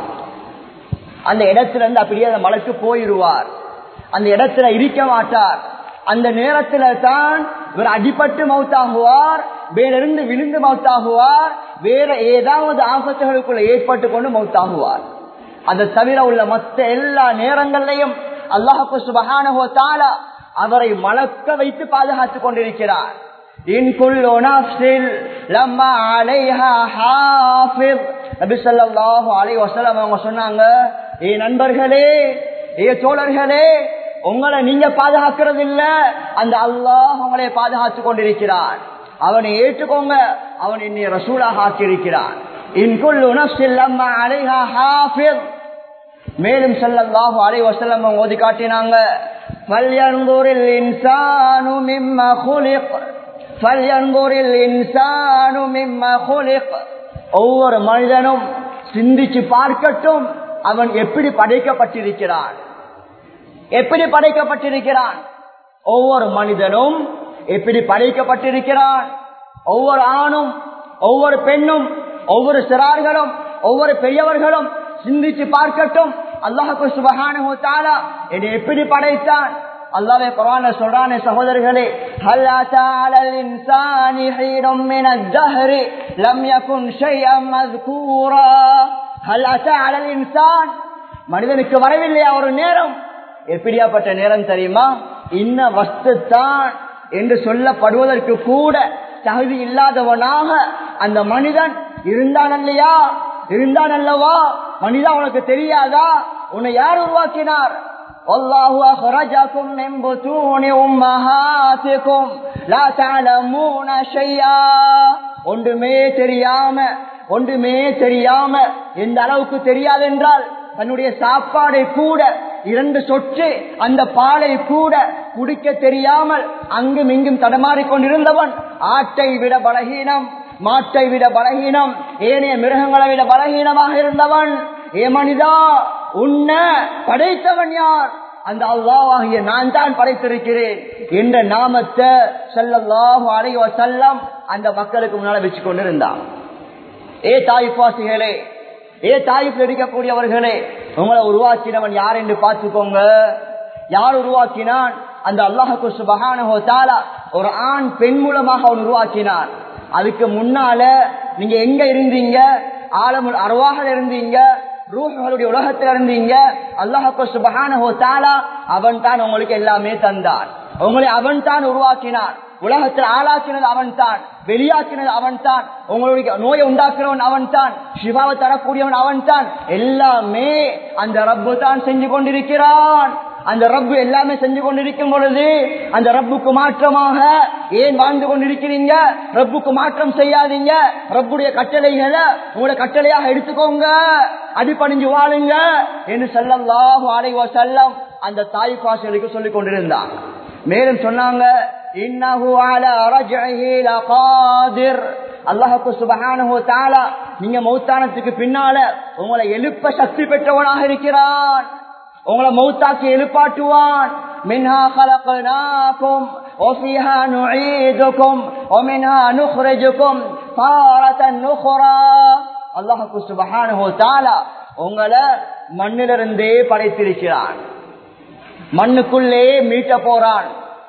அந்த இடத்துல இருந்து அப்படியே அந்த மலைக்கு போயிடுவார் அந்த இடத்துல இருக்க மாட்டார் அந்த நேரத்துல தான் இவர் அடிபட்டு மவுத்தாகுவார் வேறிருந்து விழுந்து மவுத்தாகுவார் வேற ஏதாவது ஆபத்துகளுக்குள்ள ஏற்பட்டு கொண்டு மவுத்தாகுவார் அதை தவிர உள்ள மற்ற எல்லா நேரங்களையும் அல்லாஹு சுபகானஹோ தாலா அவரை மலக்க வைத்து பாதுகாத்துக் கொண்டிருக்கிறார் இன் குல்லு நஃப்ஸில் லம்மா அலைஹா ஹாஃபிஸ் நபி ஸல்லல்லாஹு அலைஹி வஸல்லம் அவங்க சொன்னாங்க ஏ நண்பர்களே ஏ தோழர்களே உங்களை நீங்க பாதுகாக்கிறது இல்ல அந்த அல்லாஹ் உங்களை பாதுகாத்துக் கொண்டிருக்கிறான் அவனை ஏற்றுக்கோங்க அவன் என்னை ரசூலாக ஆக்கியிருக்கிறான் இன் குல்லு நஃப்ஸில் லம்மா அலைஹா ஹாஃபிஸ் மேலும் ஸல்லல்லாஹு அலைஹி வஸல்லம் அவங்க ஓதி காட்டினாங்க ஃபல்யன்துரில் இன்சானு மிம்ம خُلِقَ ஃபல்யன்துரில் இன்சானு மிம்ம خُلِقَ ஒவ்வொரு மனிதனும் சிந்திச்சு பார்க்கட்டும் அவன் எப்படி படைக்கப்பட்டிருக்கிறான் எப்படி படைக்கப்பட்டிருக்கிறான் ஒவ்வொரு மனிதனும் எப்படி படைக்கப்பட்டிருக்கிறான் ஒவ்வொரு ஆணும் ஒவ்வொரு பெண்ணும் ஒவ்வொரு சிறார்களும் ஒவ்வொரு பெரியவர்களும் சிந்திச்சு பார்க்கட்டும் அல்லாஹு சுபஹானு தாலா என்னை எப்படி படைத்தான் அல்லாஹ்வே குர்ஆன்ல சொல்றானே சகோதரர்களே ஹல் அத்தா அலல் இன்சானி ஹீரும் மின الدهر லம் யகுன் ஷைஅன் மذ்கூரா ஹல் அத்தா அலல் இன்சான் மனிதனுக்கு வரவில்லையா ஒரு நேரம் எப்படியாப்பட்ட நேரம் தெரியுமா இன்ன வஸ்து தான் என்று சொல்லப்படுவதற்கு கூட தகுதி இல்லாதவனாக அந்த மனிதன் இருந்தான் இல்லையா இருந்தான் அல்லவா மனிதா உனக்கு தெரியாதா உன்னை யார் உருவாக்கினார் والله أخرجكم من بطون أمهاتكم لا تعلمون شيئا ஒன்றுமே தெரியாம ஒன்றுமே தெரியாம எந்த அளவுக்கு தெரியாது என்றால் தன்னுடைய சாப்பாடை கூட இரண்டு சொற்று அந்த பாலை கூட குடிக்க தெரியாமல் அங்கும் இங்கும் தடமாறிக் கொண்டிருந்தவன் ஆட்டை விட பலகீனம் மாட்டை விட பலகீனம் ஏனைய மிருகங்களை விட பலகீனமாக இருந்தவன் ஏ மனிதா உன்ன படைத்தவன் யார் அந்த அல்லாஹிய நான் தான் படைத்திருக்கிறேன் என்ற நாமத்தை செல்லல்லாஹு அலைவ செல்லம் அந்த மக்களுக்கு முன்னால வச்சு கொண்டிருந்தான் ஏ தாய்ப்பாசிகளே ஏ தாய்ப்பில் இருக்கக்கூடியவர்களே உங்களை உருவாக்கினவன் யார் என்று பார்த்துக்கோங்க யார் உருவாக்கினான் அந்த அல்லாஹு சுபஹானஹோ தாலா ஒரு ஆண் பெண் மூலமாக அவன் உருவாக்கினான் அதுக்கு முன்னால நீங்க எங்க இருந்தீங்க ஆலமுல் அருவாக இருந்தீங்க ரூஹர்களுடைய உலகத்தில் இருந்தீங்க அல்லாஹு சுபஹானஹோ தாலா அவன் தான் உங்களுக்கு எல்லாமே தந்தான் உங்களை அவன் தான் உருவாக்கினான் உலகத்தில் ஆளாக்கினது அவன் தான் வெளியாக்கினது அவன் தான் உங்களுடைய நோயை உண்டாக்குறவன் அவன் தான் சிவாவை தரக்கூடியவன் அவன் தான் எல்லாமே அந்த ரப்பு தான் செஞ்சு கொண்டிருக்கிறான் அந்த ரப்பு எல்லாமே செஞ்சு கொண்டிருக்கும் பொழுது அந்த ரப்புக்கு மாற்றமாக ஏன் வாழ்ந்து கொண்டிருக்கிறீங்க ரப்புக்கு மாற்றம் செய்யாதீங்க ரப்புடைய கட்டளைகளை உங்களுடைய கட்டளையாக எடுத்துக்கோங்க அடிப்பணிஞ்சு வாழுங்க என்று செல்லல்லாஹு அலைவ செல்லம் அந்த தாய் பாசலுக்கு சொல்லிக் கொண்டிருந்தான் மேலும் சொன்னாங்க இன்னஹு அலா ரஜ்இஹி லகாதிர் அல்லாஹ்வுக்கு சுப்ஹானஹு தஆலா நீங்க மௌத்தானத்துக்கு பின்னால உங்களை எழுப்ப சக்தி பெற்றவனாக இருக்கிறான் உங்களை மௌத்தாக்கி எழுப்பாட்டுவான் மின்ஹா خلقناكم وفيها نعيدكم ومنها نخرجكم تارة أخرى அல்லாஹ்வுக்கு சுப்ஹானஹு தஆலா உங்களை மண்ணிலிருந்தே படைத்திருக்கிறான் மண்ணுக்குள்ளே மீட்ட போறான்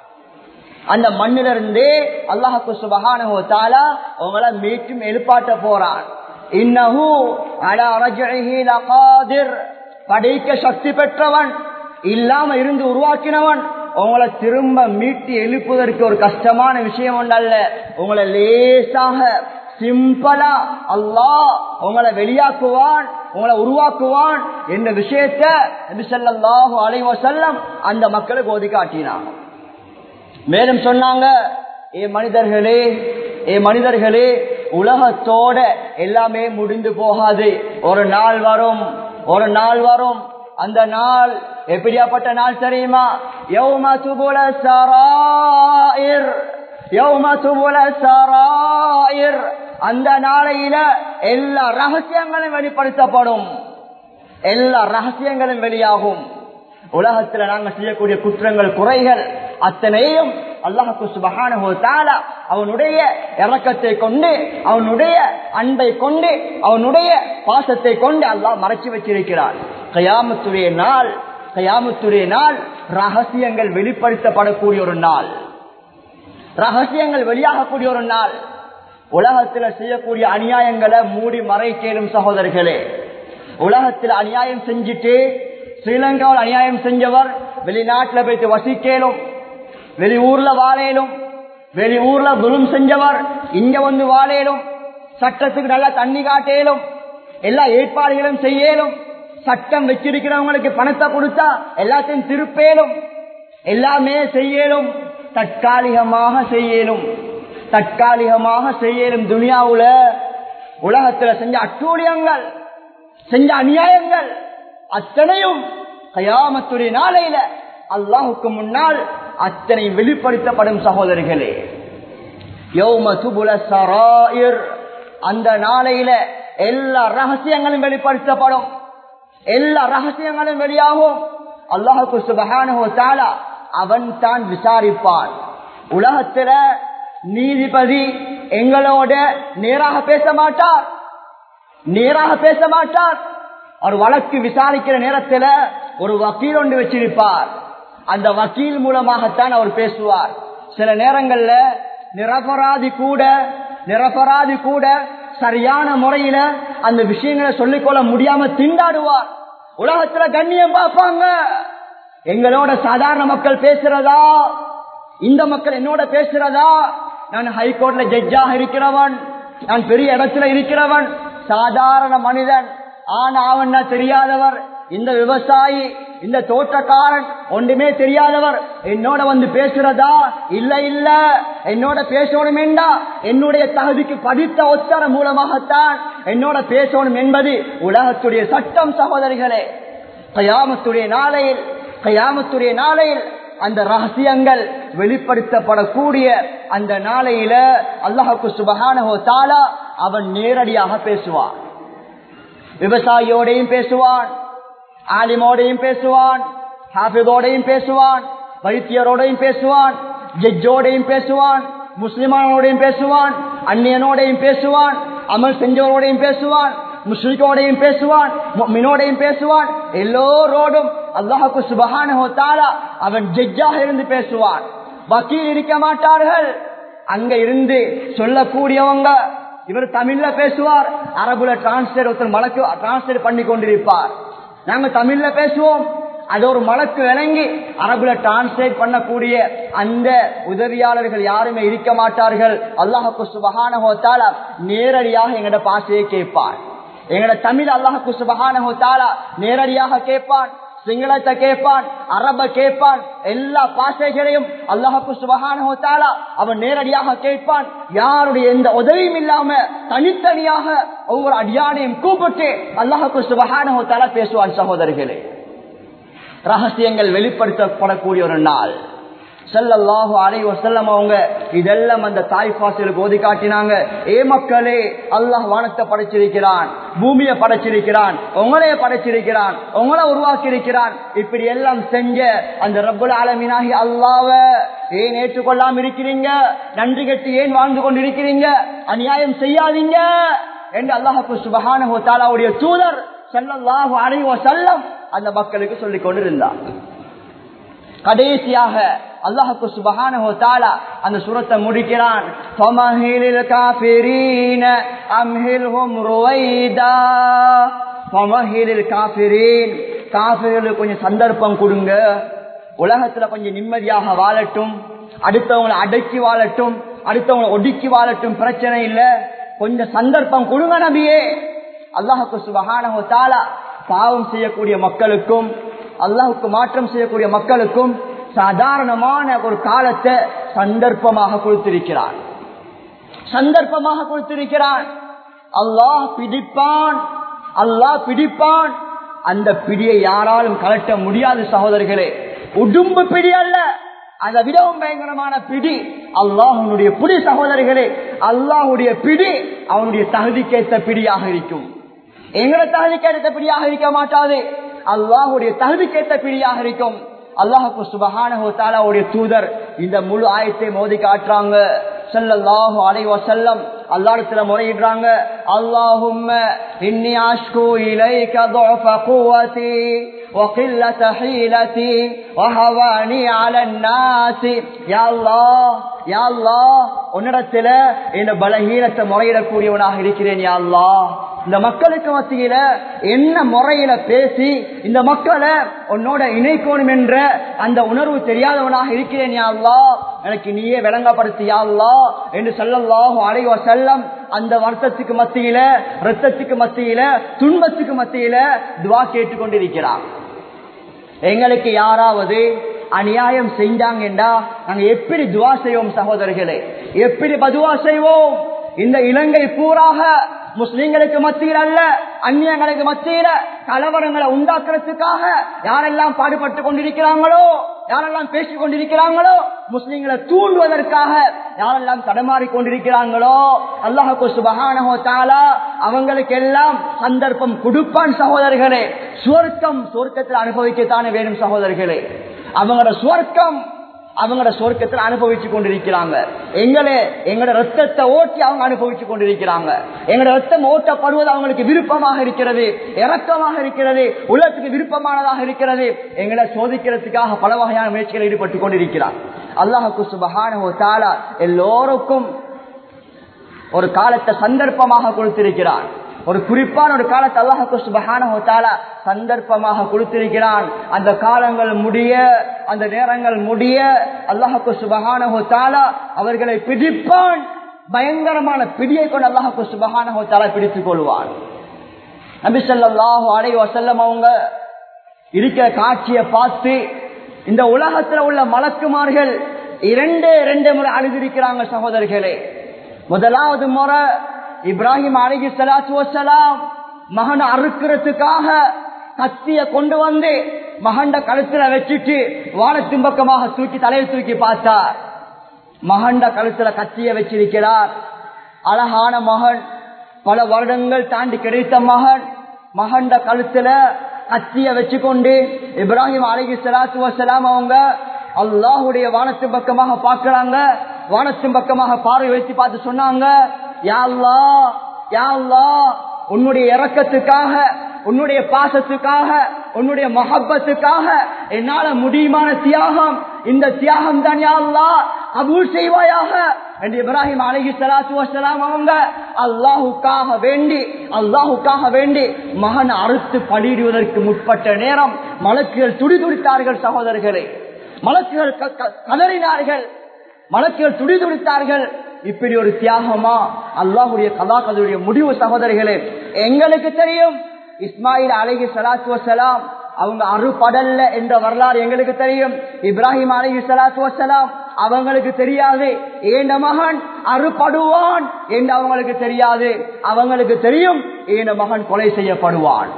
அந்த மண்ணிலிருந்தே அல்லாஹுக்கு சுபஹானஹு தாலா உங்களை மீட்டும் எழுப்பாட்ட போறான் இன்னஹு அலா ரஜ்இஹி லகாதிர் படைக்க சக்தி பெற்றவன் இல்லாம இருந்து உருவாக்கினவன் உங்களை திரும்ப மீட்டு எழுப்புவதற்கு ஒரு கஷ்டமான விஷயம் ஒன்றல்ல உங்களை லேசாக சிம்பிளா அல்லாஹ் உங்களை வெளியாக்குவான் உங்களை உருவாக்குவான் என்ற விஷயத்தை நபிசல்லாஹு அலைவ செல்லம் அந்த மக்களுக்கு ஓதி காட்டினான் மேலும் சொன்னாங்க ஏ மனிதர்களே ஏ மனிதர்களே உலகத்தோட எல்லாமே முடிந்து போகாது ஒரு நாள் வரும் ஒரு நாள் வரும் அந்த நாள் எப்படியாப்பட்ட நாள் தெரியுமா யௌம துபுல சராயிர் யௌம துபுல சராயிர் அந்த நாளையில எல்லா ரகசியங்களும் வெளிப்படுத்தப்படும் எல்லா ரகசியங்களும் வெளியாகும் உலகத்துல நாங்க செய்யக்கூடிய குற்றங்கள் குறைகள் அத்தனையும் அல்லாஹு சுபஹானஹு தஆலா அவனுடைய இரக்கத்தை கொண்டு அவனுடைய அன்பை கொண்டு அவனுடைய பாசத்தை கொண்டு அல்லாஹ் மறைச்சு வச்சிருக்கிறான் கயாமத்துடைய நாள் கயாமத்துடைய நாள் ரகசியங்கள் வெளிப்படுத்தப்படக்கூடிய ஒரு நாள் ரகசியங்கள் வெளியாகக்கூடிய ஒரு நாள் உலகத்துல செய்யக்கூடிய அநியாயங்களை மூடி மறைக்கேலும் சகோதரர்களே உலகத்தில் அநியாயம் செஞ்சுட்டு ஸ்ரீலங்காவில் அநியாயம் செஞ்சவர் வெளிநாட்டுல போயிட்டு வசிக்கலும் வெளி ஊர்ல வாழையிலும் வெளி ஊர்ல துரும் செஞ்சவர் இங்க வந்து வாழையிலும் சட்டத்துக்கு நல்லா தண்ணி காட்டேலும் எல்லா ஏற்பாடுகளும் செய்யலும் சட்டம் வச்சிருக்கிறவங்களுக்கு பணத்தை கொடுத்தா எல்லாத்தையும் திருப்பேலும் எல்லாமே செய்யலும் தற்காலிகமாக செய்யலும் தற்காலிகமாக செய்யலும் துனியாவுல உலகத்துல செஞ்ச அட்டூழியங்கள் செஞ்ச அநியாயங்கள் அத்தனையும் கயாமத்துடைய நாளையில அல்லாஹுக்கு முன்னால் அத்தனை வெளிப்படுத்தப்படும் சகோதரிகளே யௌம சுபுல சராயிர் அந்த நாளையில எல்லா ரகசியங்களும் வெளிப்படுத்தப்படும் எல்லா ரகசியங்களும் வெளியாகும் அல்லாஹுக்கு சுபஹானஹு தஆலா அவன் தான் விசாரிப்பான் உலகத்துல நீதிபதி எங்களோட நேராக பேச மாட்டார் நேராக பேச மாட்டார் ஒரு வழக்கு விசாரிக்கிற நேரத்துல ஒரு வக்கீல் ஒன்று வச்சிருப்பார் அந்த வக்கீல் மூலமாகத்தான் அவர் பேசுவார் சில நேரங்கள்ல நிரபராதி கூட நிரபராதி கூட சரியான முறையில அந்த விஷயங்களை சொல்லிக்கொள்ள முடியாம திண்டாடுவார் உலகத்துல கண்ணியம் பார்ப்பாங்க எங்களோட சாதாரண மக்கள் பேசுறதா இந்த மக்கள் என்னோட பேசுறதா நான் ஹைகோர்ட்ல ஜட்ஜாக இருக்கிறவன் நான் பெரிய இடத்துல இருக்கிறவன் சாதாரண மனிதன் ஆனா அவன் தெரியாதவர் இந்த விவசாயி இந்த தோற்றக்காரன் ஒன்றுமே தெரியாதவர் என்னோட வந்து பேசுறதா இல்ல இல்ல என்னோட பேசணும் என்றா என்னுடைய தகுதிக்கு படித்த ஒத்தர மூலமாகத்தான் என்னோட பேசணும் என்பது உலகத்துடைய சட்டம் சகோதரிகளே கயாமத்துடைய நாளையில் கயாமத்துடைய நாளையில் அந்த ரகசியங்கள் வெளிப்படுத்தப்படக்கூடிய அந்த நாளையில அல்லாஹுக்கு சுபகானஹோ தாலா அவன் நேரடியாக பேசுவான் விவசாயியோடையும் பேசுவான் ஆலிமோடையும் பேசுவான் ஹாஃபிதோடையும் பேசுவான் வைத்தியரோடையும் பேசுவான் ஜட்ஜோடையும் பேசுவான் முஸ்லிமானோடையும் பேசுவான் அந்நியனோடையும் பேசுவான் அமல் செஞ்சவரோடையும் பேசுவான் முஸ்லிக்கோடையும் பேசுவான் மினோடையும் பேசுவான் எல்லோரோடும் அல்லாஹுக்கு சுபகான தாலா அவன் ஜட்ஜாக இருந்து பேசுவான் வக்கீல் இருக்க மாட்டார்கள் அங்க இருந்து சொல்லக்கூடியவங்க இவர் தமிழ்ல பேசுவார் அரபுல டிரான்ஸ்லேட் ஒருத்தர் மலக்கு டிரான்ஸ்லேட் பண்ணி கொண்டிருப்பார் நாங்க தமிழ்ல பேசுவோம் அது ஒரு மலக்கு விளங்கி அரபுல டிரான்ஸ்லேட் பண்ணக்கூடிய அந்த உதவியாளர்கள் யாருமே இருக்க மாட்டார்கள் அல்லாஹுக்கு சுபகான ஹோத்தாலா நேரடியாக எங்கட பாசையை கேட்பார் எங்கட தமிழ் அல்லாஹுக்கு சுபகான ஹோத்தாலா நேரடியாக கேட்பான் சிங்களத்தை கேட்பான் அரப கேட்பான் எல்லா பாஷைகளையும் அல்லாஹுக்கு சுபகான ஹோத்தாலா அவன் நேரடியாக கேட்பான் யாருடைய எந்த உதவியும் இல்லாம தனித்தனியாக ஒவ்வொரு அடியானையும் கூப்பிட்டு அல்லாஹுக்கு சுபகான ஹோத்தாலா பேசுவான் சகோதரிகளே ரகசியங்கள் வெளிப்படுத்தப்படக்கூடிய ஒரு நாள் செல்லல்லாஹு அலை வசல்லம் அவங்க இதெல்லாம் அந்த தாய் பாசிலுக்கு ஓதி காட்டினாங்க ஏ மக்களே அல்லாஹ் வானத்தை படைச்சிருக்கிறான் பூமியை படைச்சிருக்கிறான் உங்களைய படைச்சிருக்கிறான் உங்களை உருவாக்கி இருக்கிறான் இப்படி எல்லாம் செஞ்ச அந்த ரப்புல் ஆலமீனாகி அல்லாவ ஏன் ஏற்றுக்கொள்ளாம இருக்கிறீங்க நன்றி கட்டி ஏன் வாழ்ந்து கொண்டிருக்கிறீங்க அநியாயம் செய்யாதீங்க என்று அல்லாஹு சுபஹான தாலாவுடைய தூதர் செல்லல்லாஹு அலை வசல்லம் அந்த மக்களுக்கு சொல்லிக் கொண்டிருந்தார் கடைசியாக அல்லாஹுக்கு சுபஹான தாலா அந்த சுரத்தை முடிக்கிறான் ஃபமஹிலில் காஃபிரீன அம்ஹில்ஹும் ருவைதா ஃபமஹிலில் காஃபிரீன் காஃபிர்களுக்கு கொஞ்சம் சந்தர்ப்பம் கொடுங்க உலகத்துல கொஞ்சம் நிம்மதியாக வாழட்டும் அடுத்தவங்களை அடக்கி வாழட்டும் அடுத்தவங்களை ஒடுக்கி வாழட்டும் பிரச்சனை இல்ல கொஞ்சம் சந்தர்ப்பம் கொடுங்க நபியே அல்லாஹுக்கு சுபஹான தாலா பாவம் செய்யக்கூடிய மக்களுக்கும் அல்லாஹுக்கு மாற்றம் செய்யக்கூடிய மக்களுக்கும் சாதாரணமான ஒரு காலத்தை சந்தர்ப்பமாக கொடுத்திருக்கிறான் சந்தர்ப்பமாக கொடுத்திருக்கிறான் அல்லாஹ் பிடிப்பான் அல்லாஹ் பிடிப்பான் அந்த பிடியை யாராலும் கலட்ட முடியாது சகோதரர்களே உடும்பு பிடி அல்ல அதை விடவும் பயங்கரமான பிடி அல்லாஹனுடைய பிடி சகோதரிகளே அல்லாஹுடைய பிடி அவனுடைய தகுதிக்கேற்ற பிடியாக இருக்கும் எங்களை தகுதிக்கேற்ற பிடியாக இருக்க மாட்டாது அல்லாஹுடைய தகுதிக்கேற்ற பிடியாக இருக்கும் அல்லாஹுக்கு சுபஹானுடைய தூதர் இந்த முழு ஆயத்தை மோதி காட்டுறாங்க சல்லல்லாஹு அலைஹி வஸல்லம் அல்லாஹ்விடத்துல முறையிடுறாங்க அல்லாஹும்ம இன்னி அஷ்கு இலைக ضعف قوتي وقلة حيلتي وهواني على الناس يا الله يا الله உன்னிடத்துல இந்த பலஹீனத்தை முறையிடக்கூடியவனாக இருக்கிறேன் யா அல்லாஹ் இந்த மக்களுக்கு மத்தியில என்ன முறையில பேசி இந்த மக்களை உன்னோட இணைக்கணும் என்ற அந்த உணர்வு தெரியாதவனாக இருக்கிறேன் யா அல்லாஹ் எனக்கு நீயே விளங்கப்படுத்தியா அல்லாஹ் என்று சொல்லல்லாஹு அலைவ செல்லம் அந்த வருத்தத்துக்கு மத்தியில ரத்தத்துக்கு மத்தியில துன்பத்துக்கு மத்தியில துவா கேட்டுக்கொண்டிருக்கிறார் எங்களுக்கு யாராவது அநியாயம் செஞ்சாங்கண்டா நாங்க எப்படி துவா செய்வோம் சகோதரர்களே எப்படி பதுவா செய்வோம் இந்த இலங்கை பூராக முஸ்லிம்களுக்கு மத்தியில் அல்ல அந்நியங்களுக்கு மத்தியில கலவரங்களை உண்டாக்குறதுக்காக யாரெல்லாம் பாடுபட்டு கொண்டிருக்கிறாங்களோ யாரெல்லாம் பேசிக் கொண்டிருக்கிறாங்களோ முஸ்லிம்களை தூண்டுவதற்காக யாரெல்லாம் தடமாறி கொண்டிருக்கிறாங்களோ அல்லாஹு சுபகானஹோ தாலா அவங்களுக்கு எல்லாம் சந்தர்ப்பம் கொடுப்பான் சகோதரர்களே சுவர்க்கம் சுவர்க்கத்தில் அனுபவிக்கத்தானே வேணும் சகோதரர்களே அவங்களோட சுவர்க்கம் அவங்களோட சொர்க்கத்தில் அனுபவிச்சு கொண்டிருக்கிறாங்க எங்களே எங்களோட ரத்தத்தை ஓட்டி அவங்க அனுபவிச்சு கொண்டிருக்கிறாங்க எங்களோட ரத்தம் ஓட்டப்படுவது அவங்களுக்கு விருப்பமாக இருக்கிறது இறக்கமாக இருக்கிறது உலகத்துக்கு விருப்பமானதாக இருக்கிறது எங்களை சோதிக்கிறதுக்காக பல வகையான முயற்சிகள் ஈடுபட்டு கொண்டிருக்கிறார் அல்லாஹுக்கு சுபகான தாலா எல்லோருக்கும் ஒரு காலத்தை சந்தர்ப்பமாக கொடுத்திருக்கிறான் ஒரு குறிப்பான ஒரு காலத்தை அல்லாஹுக்கு சுபகான சந்தர்ப்பமாக கொடுத்திருக்கிறான் அந்த காலங்கள் முடிய அந்த நேரங்கள் முடிய அல்லாஹுக்கு சுபகான அவர்களை பிடிப்பான் பயங்கரமான பிடியை கொண்டு அல்லாஹுக்கு சுபகான பிடித்துக் கொள்வான் நபி சொல்லாஹு அலை வசல்லம் அவங்க இருக்கிற காட்சியை பார்த்து இந்த உலகத்துல உள்ள மலக்குமார்கள் இரண்டே இரண்டு முறை அழுதிருக்கிறாங்க சகோதரர்களே முதலாவது முறை இப்ராஹிம் அலிகி சலாத்து வசலாம் மகன் அறுக்கிறதுக்காக கத்திய கொண்டு வந்து மகண்ட கழுத்துல வச்சுட்டு வானத்தின் பக்கமாக தூக்கி தலையை தூக்கி பார்த்தார் மகண்ட கழுத்துல கத்திய வச்சிருக்கிறார் அழகான மகன் பல வருடங்கள் தாண்டி கிடைத்த மகன் மகண்ட கழுத்துல கத்திய வச்சுக்கொண்டு இப்ராஹிம் அலிகி சலாத்து வசலாம் அவங்க அல்லாஹுடைய வானத்தின் பக்கமாக பார்க்கிறாங்க வானத்தின் பக்கமாக பார்வை வைத்து பார்த்து சொன்னாங்க யா அல்லாஹ், யா அல்லாஹ், உன்னுடைய இறக்கத்துக்காக உன்னுடைய பாசத்துக்காக உன்னுடைய மஹப்பத்துக்காக என்னால முடியுமான தியாகம் இந்த தியாகம் தான் யா அல்லாஹ் கபூல் செய்வாயாக என்று இப்ராஹிம் அலஹி சலாத்து வசலாம் அவங்க அல்லாஹுக்காக வேண்டி அல்லாஹுக்காக வேண்டி மகன் அறுத்து பலியிடுவதற்கு முற்பட்ட நேரம் மலக்குகள் துடி துடித்தார்கள் சகோதரர்களே மலக்குகள் க- க- கதறினார்கள் மலக்குகள் துடி துடித்தார்கள் இப்படி ஒரு தியாகமா அல்லாஹுடைய கதாகதையுடைய முடிவு சகோதரிகளே எங்களுக்கு தெரியும் இஸ்மாயில் அலஹி சலாத்து வசலாம் அவங்க அறுபடல்ல என்ற வரலாறு எங்களுக்கு தெரியும் இப்ராஹிம் அலஹி சலாத்து வசலாம் அவங்களுக்கு தெரியாது ஏண்ட மகன் அறுபடுவான் என்று அவங்களுக்கு தெரியாது அவங்களுக்கு தெரியும் ஏண்ட மகன் கொலை செய்யப்படுவான்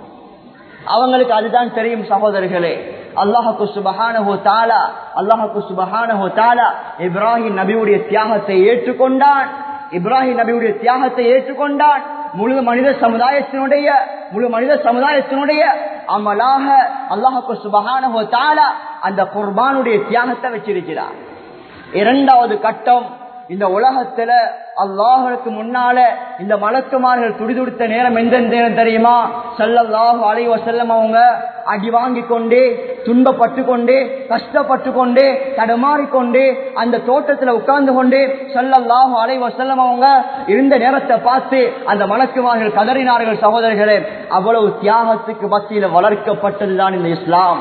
அவங்களுக்கு அதுதான் தெரியும் சகோதரர்களே அல்லாஹுக்கு சுபஹானஹு தாலா அல்லாஹுக்கு சுபஹானஹு தாலா இப்ராஹிம் நபியுடைய தியாகத்தை ஏற்றுக்கொண்டான் இப்ராஹிம் நபியுடைய தியாகத்தை ஏற்றுக்கொண்டான் முழு மனித சமுதாயத்தினுடைய முழு மனித சமுதாயத்தினுடைய அமலாக அல்லாஹுக்கு சுபஹானஹு தாலா அந்த குர்பானுடைய தியாகத்தை வச்சிருக்கிறார் இரண்டாவது கட்டம் இந்த உலகத்துல அல்லாஹுக்கு முன்னால இந்த மலக்குமார்கள் துடிதுடித்த நேரம் எந்த நேரம் தெரியுமா சல்லல்லாஹு அலைஹி வஸல்லம் அவங்க அடி வாங்கி கொண்டு துன்பப்பட்டு கொண்டு கஷ்டப்பட்டு கொண்டு தடுமாறிக்கொண்டு அந்த தோட்டத்துல உட்கார்ந்து கொண்டு சல்லல்லாஹு அலைஹி வஸல்லம் அவங்க இருந்த நேரத்தை பார்த்து அந்த மலக்குமார்கள் கதறினார்கள் சகோதரர்களே அவ்வளவு தியாகத்துக்கு மத்தியில வளர்க்கப்பட்டதுதான் இந்த இஸ்லாம்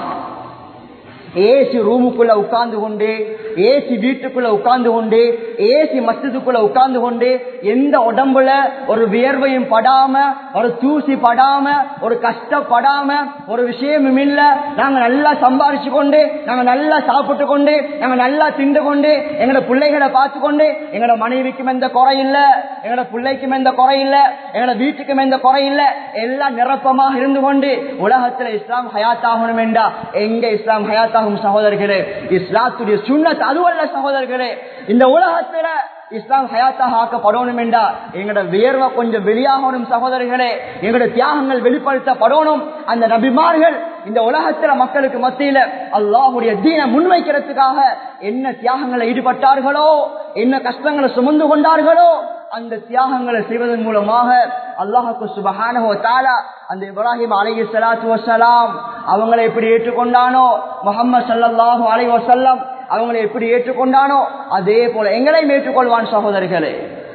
ஏசி ரூமுக்குள்ள உட்கார்ந்து கொண்டு ஏசி வீட்டுக்குள்ள உட்கார்ந்து கொண்டு ஏசி மஸ்ஜிதுக்குள்ள உட்கார்ந்து கொண்டு எந்த உடம்புல ஒரு வியர்வையும் படாம ஒரு தூசி படாம ஒரு கஷ்டப்படாம ஒரு விஷயமும் இல்ல நாங்க நல்லா சம்பாரிச்சு கொண்டு நாங்க நல்லா சாப்பிட்டு கொண்டு நாங்க நல்லா திண்டு கொண்டு எங்களோட பிள்ளைகளை பார்த்து கொண்டு எங்களோட மனைவிக்கும் எந்த குறை இல்ல எங்களோட பிள்ளைக்கும் எந்த குறை இல்ல எங்களோட வீட்டுக்கும் எந்த குறை இல்ல எல்லாம் நிரப்பமாக இருந்து கொண்டு உலகத்துல இஸ்லாம் ஹயாத்தாகணும் என்றா எங்க இஸ்லாம் ஹயாத்தாகும் சகோதரர்களே இஸ்லாத்துடைய சுண்ணத் அதுவல்ல சகோதரர்களே இந்த உலகத்துல இஸ்லாம் ஹயாத்தாக ஆக்கப்படணும் என்றா எங்களோட வியர்வை கொஞ்சம் வெளியாகணும் சகோதரர்களே எங்களோட தியாகங்கள் வெளிப்படுத்தப்படணும் அந்த நபிமார்கள் இந்த உலகத்துல மக்களுக்கு மத்தியில அல்லாஹுடைய தீன முன்வைக்கிறதுக்காக என்ன தியாகங்களை ஈடுபட்டார்களோ என்ன கஷ்டங்களை சுமந்து கொண்டார்களோ அந்த தியாகங்களை செய்வதன் மூலமாக அல்லாஹுக்கு சுபஹானஹு தாலா அந்த இப்ராஹிம் அலைஹி ஸலாத்து வஸலாம் அவங்களை எப்படி ஏற்றுக்கொண்டானோ முஹம்மது ஸல்லல்லாஹு அலைஹி வஸல்லம் அவங்களை எப்படி ஏற்றுக்கொண்டானோ அதே போல எங்களையும் ஏற்றுக்கொள்வான் சகோதரர்களே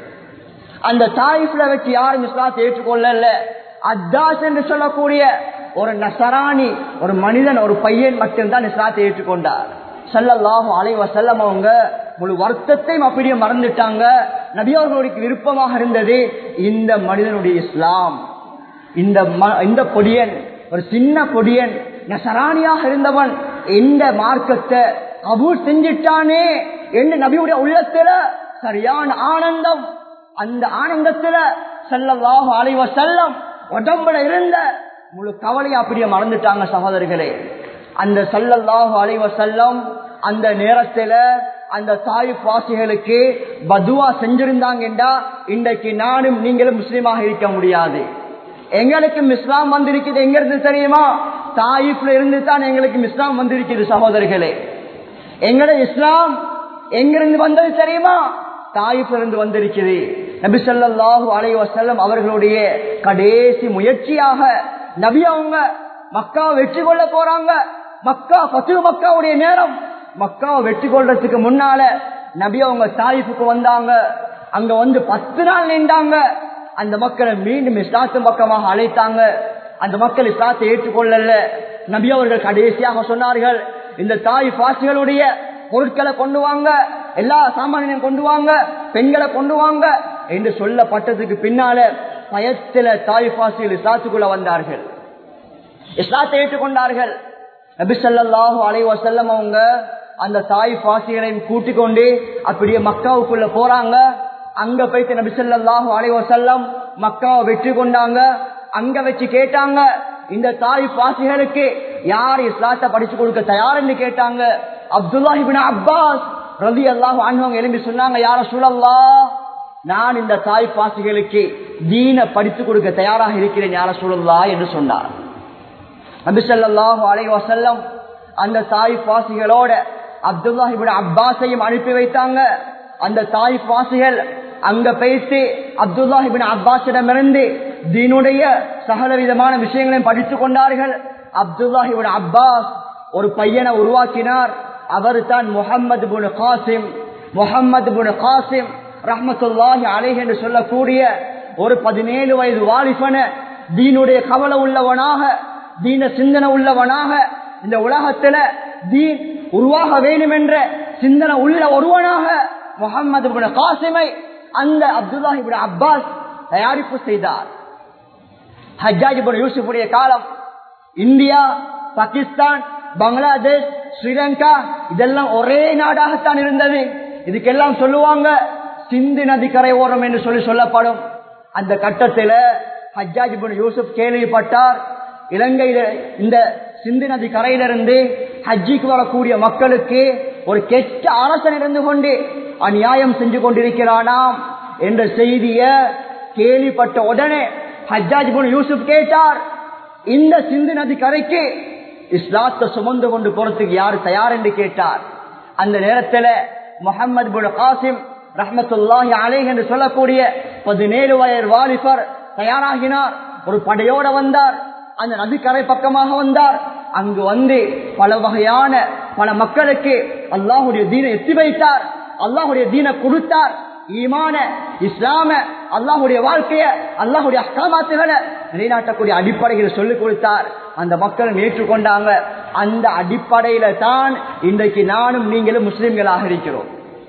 அந்த தாயிஃப்ல வச்சு யாரும் இஸ்லாத்தை ஏற்றுக்கொள்ளல அத்தாஸ் என்று சொல்லக்கூடிய ஒரு நசராணி ஒரு மனிதன் ஒரு பையன் மட்டும்தான் இஸ்லாத்தை ஏற்றுக்கொண்டார் சல்லல்லாஹு அலைஹி வஸல்லம் அவங்க முழு வருத்தத்தையும் அப்படியே மறந்துட்டாங்க நபி அவர்களுக்கு விருப்பமாக இருந்தது இந்த மனிதனுடைய இஸ்லாம் இந்த ம- இந்த பொடியன் ஒரு சின்ன பொடியன் நசராணியாக இருந்தவன் இந்த மார்க்கத்தை கபூல் செஞ்சிட்டானே என்று நபியுடைய உள்ளத்துல சரியான ஆனந்தம் அந்த ஆனந்தத்துல செல்லல்லாஹு அலைவ செல்லம் உடம்புல இருந்த முழு கவலையை அப்படியே மறந்துட்டாங்க சகோதரர்களே அந்த சல்லல்லாஹு அலைவ செல்லம் அந்த நேரத்துல அந்த தாய் வாசிகளுக்கு பதுவா செஞ்சிருந்தாங்கன்றா இன்றைக்கு நானும் நீங்களும் முஸ்லீமாக இருக்க முடியாது எங்களுக்கும் இஸ்லாம் வந்திருக்குது எங்க இருந்து தெரியுமா தாயிப்ல இருந்து தான் எங்களுக்கு இஸ்லாம் வந்திருக்குது சகோதரர்களே எங்கட இஸ்லாம் எங்கிருந்து வந்தது தெரியுமா தாயிப்ல இருந்து வந்திருக்குது நபி ஸல்லல்லாஹு அலைஹி வஸல்லம் அவர்களுடைய கடைசி முயற்சியாக நபி அவங்க மக்கா வெற்றி கொள்ள போறாங்க மக்கா பத்து மக்காவுடைய நேரம் மக்காவை வெற்றி கொள்றதுக்கு முன்னால நபி அவங்க தாயிப்புக்கு வந்தாங்க அங்க வந்து பத்து நாள் நின்றாங்க அந்த மக்களை மீண்டும் இஸ்லாத்து பக்கமாக அழைத்தாங்க அந்த மக்கள் இஸ்லாத்தை ஏற்றுக்கொள்ளல நபி அவர்கள் கடைசியாக சொன்னார்கள் இந்த தாய் பாசிகளுடைய பொருட்களை கொண்டு வாங்க எல்லா சாமானியம் கொண்டு வாங்க பெண்களை கொண்டு வாங்க என்று சொல்லப்பட்டதுக்கு பின்னால பயத்தில தாய் பாசிகள் இஸ்லாத்துக்குள்ள வந்தார்கள் இஸ்லாத்தை ஏற்றுக்கொண்டார்கள் நபிசல்லாஹு அலை வசல்லம் அவங்க அந்த தாய் பாசிகளையும் கூட்டிக் கொண்டு அப்படியே மக்காவுக்குள்ள போறாங்க அங்க போயிட்டு நபிசல்லாஹு அலை வசல்லம் மக்காவை வெற்றி கொண்டாங்க அங்க வச்சு கேட்டாங்க இந்த தாய் பாசிகளுக்கு யார் இஸ்லாத்தை படிச்சு கொடுக்க தயார்னு கேட்டாங்க அப்துல்லாஹிபின் அப்பாஸ் ரவி அல்லாஹ் அண்ணவங்க எழும்பி சொன்னாங்க யார சூழல்லா நான் இந்த தாய் பாசிகளுக்கு தீன படித்து கொடுக்க தயாராக இருக்கிறேன் யார சூழல்லா என்று சொன்னார் நபிசல்லாஹு அலை வசல்லம் அந்த தாய் பாசிகளோட அப்துல்லாஹிபின் அப்பாஸையும் அனுப்பி வைத்தாங்க அந்த தாய் பாசிகள் அங்க பேசி அப்துல்லாஹிபின் அப்பாஸிடமிருந்து தீனுடைய சகல விதமான விஷயங்களையும் படித்துக் கொண்டார்கள் அப்துல்லாஹிபின் அப்பாஸ் ஒரு பையனை உருவாக்கினார் அவர் தான் முகமது புன் காசிம் முகமது புன் காசிம் ரஹமத்துல்லாஹி அலேஹ் என்று சொல்லக்கூடிய ஒரு பதினேழு வயது வாலிபன தீனுடைய கவலை உள்ளவனாக தீன சிந்தனை உள்ளவனாக இந்த உலகத்துல தீன் உருவாக வேண்டும் என்ற சிந்தனை உள்ள ஒருவனாக முகமது புன் காசிமை அந்த அப்துல்லாஹிபின் அப்பாஸ் தயாரிப்பு செய்தார் ஹஜ்ஜாஜிபுன் யூசுஃபுடைய காலம் இந்தியா பாகிஸ்தான் பங்களாதேஷ் ஸ்ரீலங்கா இதெல்லாம் ஒரே நாடாகத்தான் இருந்தது இதுக்கெல்லாம் சொல்லுவாங்க சிந்து நதி கரையோரம் என்று சொல்லி சொல்லப்படும் அந்த கட்டத்தில் ஹஜ்ஜாஜிபுன் யூசுப் கேள்விப்பட்டார் இலங்கையில இந்த சிந்து நதி கரையிலிருந்து ஹஜ்ஜிக்கு வரக்கூடிய மக்களுக்கு ஒரு கெட்ட அரசன் இருந்து கொண்டு அநியாயம் செஞ்சு கொண்டிருக்கிறானாம் என்ற செய்திய கேள்விப்பட்ட உடனே ஹஜ்ஜாஜ் புன் யூசுப் கேட்டார் இந்த சிந்து நதி கரைக்கு இஸ்லாத்தை சுமந்து கொண்டு போறதுக்கு யார் தயார் என்று கேட்டார் அந்த நேரத்தில் முகமது புன் காசிம் ரஹமத்துல்லாஹி அலை என்று சொல்லக்கூடிய பதினேழு வயது வாலிபர் தயாராகினார் ஒரு படையோட வந்தார் அந்த நதிக்கரை பக்கமாக வந்தார் அங்கு வந்து பல வகையான பல மக்களுக்கு அல்லாஹுடைய தீனை எத்தி வைத்தார் அல்லாஹுடைய தீனை கொடுத்தார் ஈமான இஸ்லாம அல்லாஹுடைய வாழ்க்கைய அல்லாஹுடைய அக்காமாத்துகளை நிலைநாட்டக்கூடிய அடிப்படையில் சொல்லிக் கொடுத்தார் அந்த மக்கள் ஏற்றுக்கொண்டாங்க அந்த அடிப்படையில தான் இன்றைக்கு நானும் நீங்களும் முஸ்லிம்களாக இருக்கிறோம்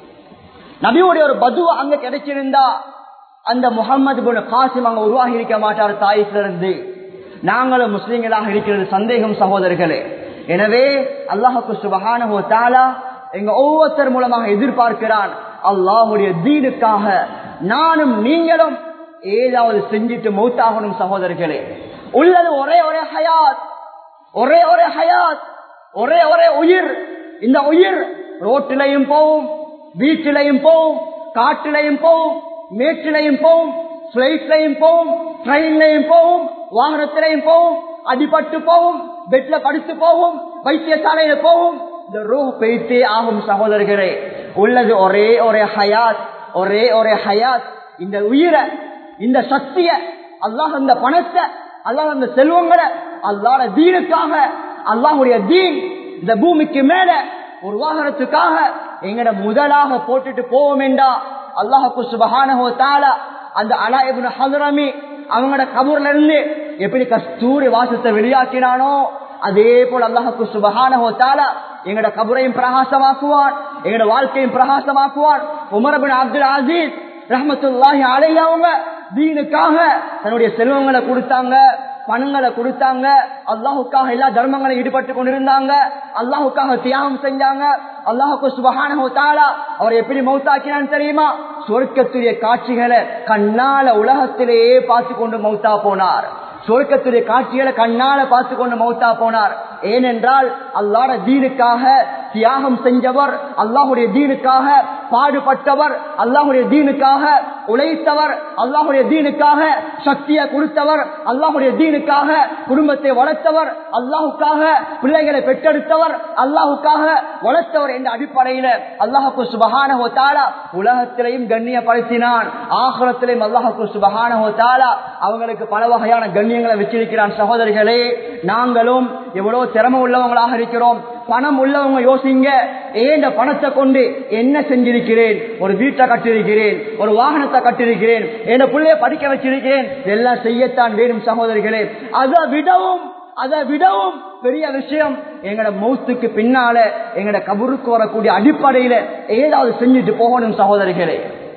நபியுடைய ஒரு பதுவா அங்க கிடைச்சிருந்தா அந்த முகமது புன் காசிம் அங்க உருவாகி இருக்க மாட்டார் தாயிலிருந்து நாங்களும் முஸ்லிம்களாக இருக்கிறது சந்தேகம் சகோதரர்களே எனவே அல்லாஹுக்கு சுபகானஹோ தாலா எங்க ஒவ்வொருத்தர் மூலமாக எதிர்பார்க்கிறான் அல்லாஹுடைய தீனுக்காக நானும் நீங்களும் ஏதாவது செஞ்சுட்டு மௌத்தாகணும் சகோதரர்களே உள்ளது ஒரே ஒரே ஹயாத் ஒரே ஒரே ஹயாத் ஒரே ஒரே உயிர் இந்த உயிர் ரோட்டிலையும் போவும் வீட்டிலையும் போவும் காட்டிலையும் போவும் மேட்டிலையும் போவும் பிளைட்லையும் போவும் ட்ரெயின்லையும் போவும் வாகனத்திலையும் போவும் அடிபட்டு போவும் பெட்ல படுத்து போவும் வைத்தியசாலையில போவும் இந்த ரூ போயிட்டே ஆகும் சகோதரர்களே உள்ளது ஒரே ஒரே ஹயாத் ஒரே ஒரே ஹயாத் இந்த உயிரை இந்த சக்திய அல்லாஹ் அந்த பணத்தை அல்லாஹ் அந்த செல்வங்களை அல்லாட தீனுக்காக அல்லாஹுடைய தீன் இந்த பூமிக்கு மேல ஒரு வாகனத்துக்காக எங்கட முதலாக போட்டுட்டு போவோம் என்றா அல்லாஹுக்கு சுபகானஹோ தாலா அந்த அலாயிபுன் ஹசரமி அவங்களோட கபூர்ல இருந்து எப்படி கஸ்தூரி வாசத்தை வெளியாக்கினானோ அதே போல அல்லாஹுக்கு சுபகானஹோ தாலா எங்கட கபுரையும் பிரகாசமாக்குவான் எங்கட வாழ்க்கையும் பிரகாசமாக்குவான் உமரபின் அப்துல் அசீஸ் ரஹமத்துல்லாஹி அலைய அவங்க தீனுக்காக தன்னுடைய செல்வங்களை கொடுத்தாங்க பணங்களை கொடுத்தாங்க அல்லாஹுக்காக எல்லா தர்மங்களும் ஈடுபட்டு கொண்டிருந்தாங்க அல்லாஹுக்காக தியாகம் செஞ்சாங்க அல்லாஹுக்கு சுபகான தாளா அவர் எப்படி மௌத்தாக்கினான்னு தெரியுமா சொர்க்கத்துடைய காட்சிகளை கண்ணால உலகத்திலேயே பார்த்து கொண்டு மௌத்தா போனார் சொர்க்கத்துடைய காட்சிகளை கண்ணால பார்த்து கொண்டு மௌத்தா போனார் ஏனென்றால் அல்லாட தீனுக்காக தியாகம் செஞ்சவர் அல்லாஹுடைய தீனுக்காக பாடுபட்டவர் அல்லாஹுடைய தீனுக்காக உழைத்தவர் அல்லாஹுடைய தீனுக்காக சக்தியை கொடுத்தவர் அல்லாஹுடைய தீனுக்காக குடும்பத்தை வளர்த்தவர் அல்லாஹுக்காக பிள்ளைகளை பெற்றெடுத்தவர் அல்லாஹுக்காக வளர்த்தவர் என்ற அடிப்படையில அல்லாஹுக்கு சுபகான தாலா உலகத்திலையும் கண்ணியப்படுத்தினான் ஆகலத்திலையும் அல்லாஹுக்கு சுபகான தாலா அவங்களுக்கு பல வகையான கண்ணியங்களை வச்சிருக்கிறான் சகோதரிகளே நாங்களும் எவ்வளவு திறமை உள்ளவங்களாக இருக்கிறோம் பணம் உள்ளவங்க யோசிங்க ஏன் பணத்தை கொண்டு என்ன செஞ்சிருக்கிறேன் ஒரு வீட்டை கட்டிருக்கிறேன் ஒரு வாகனத்தை கட்டிருக்கிறேன் என் பிள்ளைய படிக்க வச்சிருக்கிறேன் எல்லாம் செய்யத்தான் வேணும் சகோதரிகளே அதை விடவும் அதை விடவும் பெரிய விஷயம் எங்கட மௌத்துக்கு பின்னால எங்கட கபருக்கு வரக்கூடிய அடிப்படையில ஏதாவது செஞ்சுட்டு போகணும் சகோதரிகளே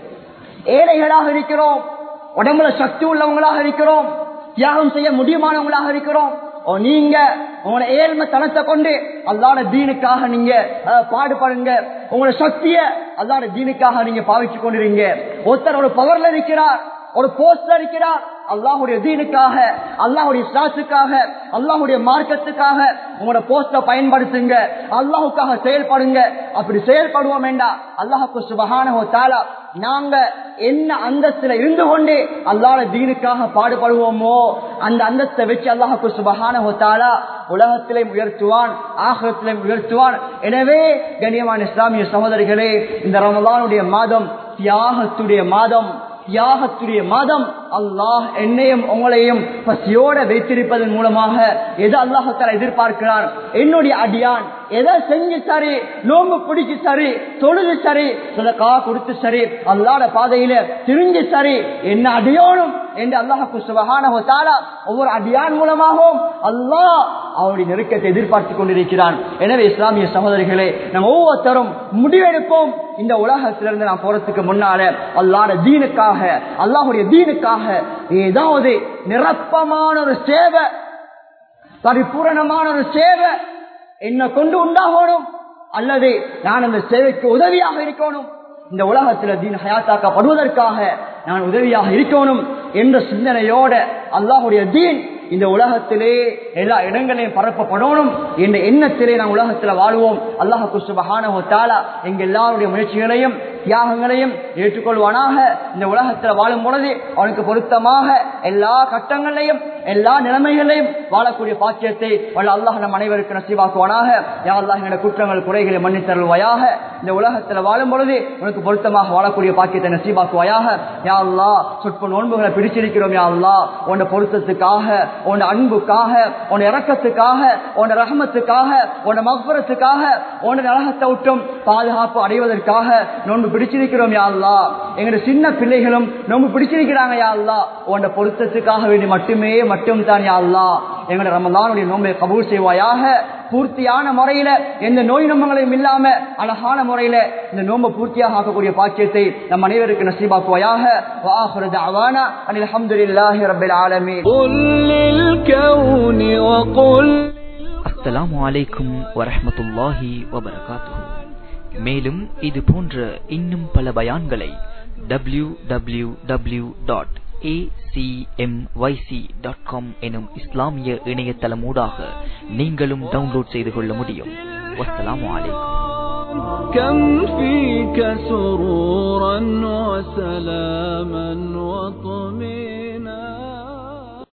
ஏழைகளாக இருக்கிறோம் உடம்புல சக்தி உள்ளவங்களாக இருக்கிறோம் தியாகம் செய்ய முடியுமானவங்களாக இருக்கிறோம் ஓ, நீங்க உங்களோட ஏழ்மை தனத்தை கொண்டு அல்லாட தீனுக்காக நீங்க அஹ், பாடுபடுங்க உங்களோட சக்திய அல்லாட தீனுக்காக நீங்க பாவிச்சு கொண்டிருங்க ஒருத்தர் ஒரு பவர்ல இருக்கிறார் ஒரு போஸ்ட்ல இருக்கிறார் அல்லாஹுடைய தீனுக்காக அல்லாஹுடைய சாத்துக்காக அல்லாஹுடைய மார்க்கத்துக்காக உங்களோட போஸ்ட பயன்படுத்துங்க அல்லாஹுக்காக செயல்படுங்க அப்படி செயல்படுவோம் வேண்டாம் அல்லாஹுக்கு சுபகான தாலா நாங்க என்ன அந்தஸ்துல இருந்து கொண்டு அல்லாஹ் தீனுக்காக பாடுபடுவோமோ அந்த அந்தஸ்தை வச்சு அல்லாஹுக்கு சுபகான தாலா உலகத்திலே உயர்த்துவான் ஆகத்திலே உயர்த்துவான் எனவே கண்ணியமான இஸ்லாமிய சகோதரிகளே இந்த ரமலானுடைய மாதம் தியாகத்துடைய மாதம் தியாகத்துடைய மாதம் அல்லாஹ் என்னையும் உங்களையும் பசியோட வைத்திருப்பதன் மூலமாக எது அல்லாஹத்தால எதிர்பார்க்கிறார் என்னுடைய அடியான் எதை செஞ்சு சரி நோம்பு பிடிச்சு சரி தொழுது சரி கா கொடுத்து சரி அல்லாட பாதையில திரிஞ்சு சரி என்ன அடியோனும் என்று அல்லாஹு சுபகான ஒவ்வொரு அடியான் மூலமாகவும் அல்லாஹ் அவருடைய நெருக்கத்தை எதிர்பார்த்துக் கொண்டிருக்கிறான் எனவே இஸ்லாமிய சகோதரிகளே நம்ம ஒவ்வொருத்தரும் முடிவெடுப்போம் இந்த உலகத்திலிருந்து நான் போறதுக்கு முன்னால அல்லாட தீனுக்காக அல்லாஹுடைய தீனுக்காக ஏதாவது நிரப்பமான ஒரு சேவை பரிபூரணமான ஒரு சேவை என்ன கொண்டு உண்டாகணும் அல்லது நான் அந்த சேவைக்கு உதவியாக இருக்கணும் இந்த உலகத்தில் தீன் ஹயாத்தாக்கப்படுவதற்காக நான் உதவியாக இருக்கணும் என்ற சிந்தனையோட அல்லாஹுடைய தீன் இந்த உலகத்திலே எல்லா இடங்களையும் பரப்பப்படணும் என்ற எண்ணத்திலே நாம் உலகத்தில் வாழ்வோம் அல்லாஹ் குசுபஹான தாலா எங்க எல்லாருடைய முயற்சிகளையும் தியாகங்களையும் ஏற்றுக்கொள்வானாக இந்த உலகத்தில் வாழும் பொழுது அவனுக்கு பொருத்தமாக எல்லா கட்டங்களையும் எல்லா நிலைமைகளையும் வாழக்கூடிய பாக்கியத்தை வல்ல அல்லாஹ் நம் அனைவருக்கு நசீவாக்குவானாக யா அல்லாஹ் எங்களுடைய குற்றங்கள் குறைகளை மன்னித்தருள்வாயாக இந்த உலகத்தில் வாழும் பொழுது உனக்கு பொருத்தமாக வாழக்கூடிய பாக்கியத்தை நசீவாக்குவாயாக யா அல்லா சொற்ப நோன்புகளை பிடிச்சிருக்கிறோம் யா அல்லா உன்னை பொருத்தத்துக்காக உன் அன்புக்காக உன் இறக்கத்துக்காக உன் ரஹமத்துக்காக உன் மக்பரத்துக்காக உன் நரகத்தை விட்டும் பாதுகாப்பு அடைவதற்காக நோன்பு பிடிச்சிருக்கிறோம் யா அல்லா எங்களுடைய சின்ன பிள்ளைகளும் நோன்பு பிடிச்சிருக்கிறாங்க யா அல்லா உன் பொருத்தத்துக்காக வேண்டி மட்டுமே மட்டும் தான் யா அல்லா எங்களுடைய ரமலானுடைய நோன்பை கபூல் செய்வாயாக பூர்த்தியான முறையில எந்த நோய் நம்பங்களையும் இல்லாம அழகான முறையில இந்த நோன்பை பூர்த்தியாக ஆக்கக்கூடிய பாக்கியத்தை நம் அனைவருக்கு நசீபாக்குவாயாக வாஹுர தஅவானா அனில் ஹம்துலில்லாஹி ரப்பில் ஆலமீன் قل للكون وقل அஸ்ஸலாமு அலைக்கும் வரஹ்மத்துல்லாஹி வபரகாத்துஹு மேலும் இது போன்ற இன்னும் பல பயான்களை W W W dot dot com எனும் இஸ்லாமிய இணையதளமூடாக நீங்களும் டவுன்லோட் செய்து கொள்ள முடியும் வஸ்ஸலாமு அலைக்கும் كم فيك سرورا وسلاما وطمئنا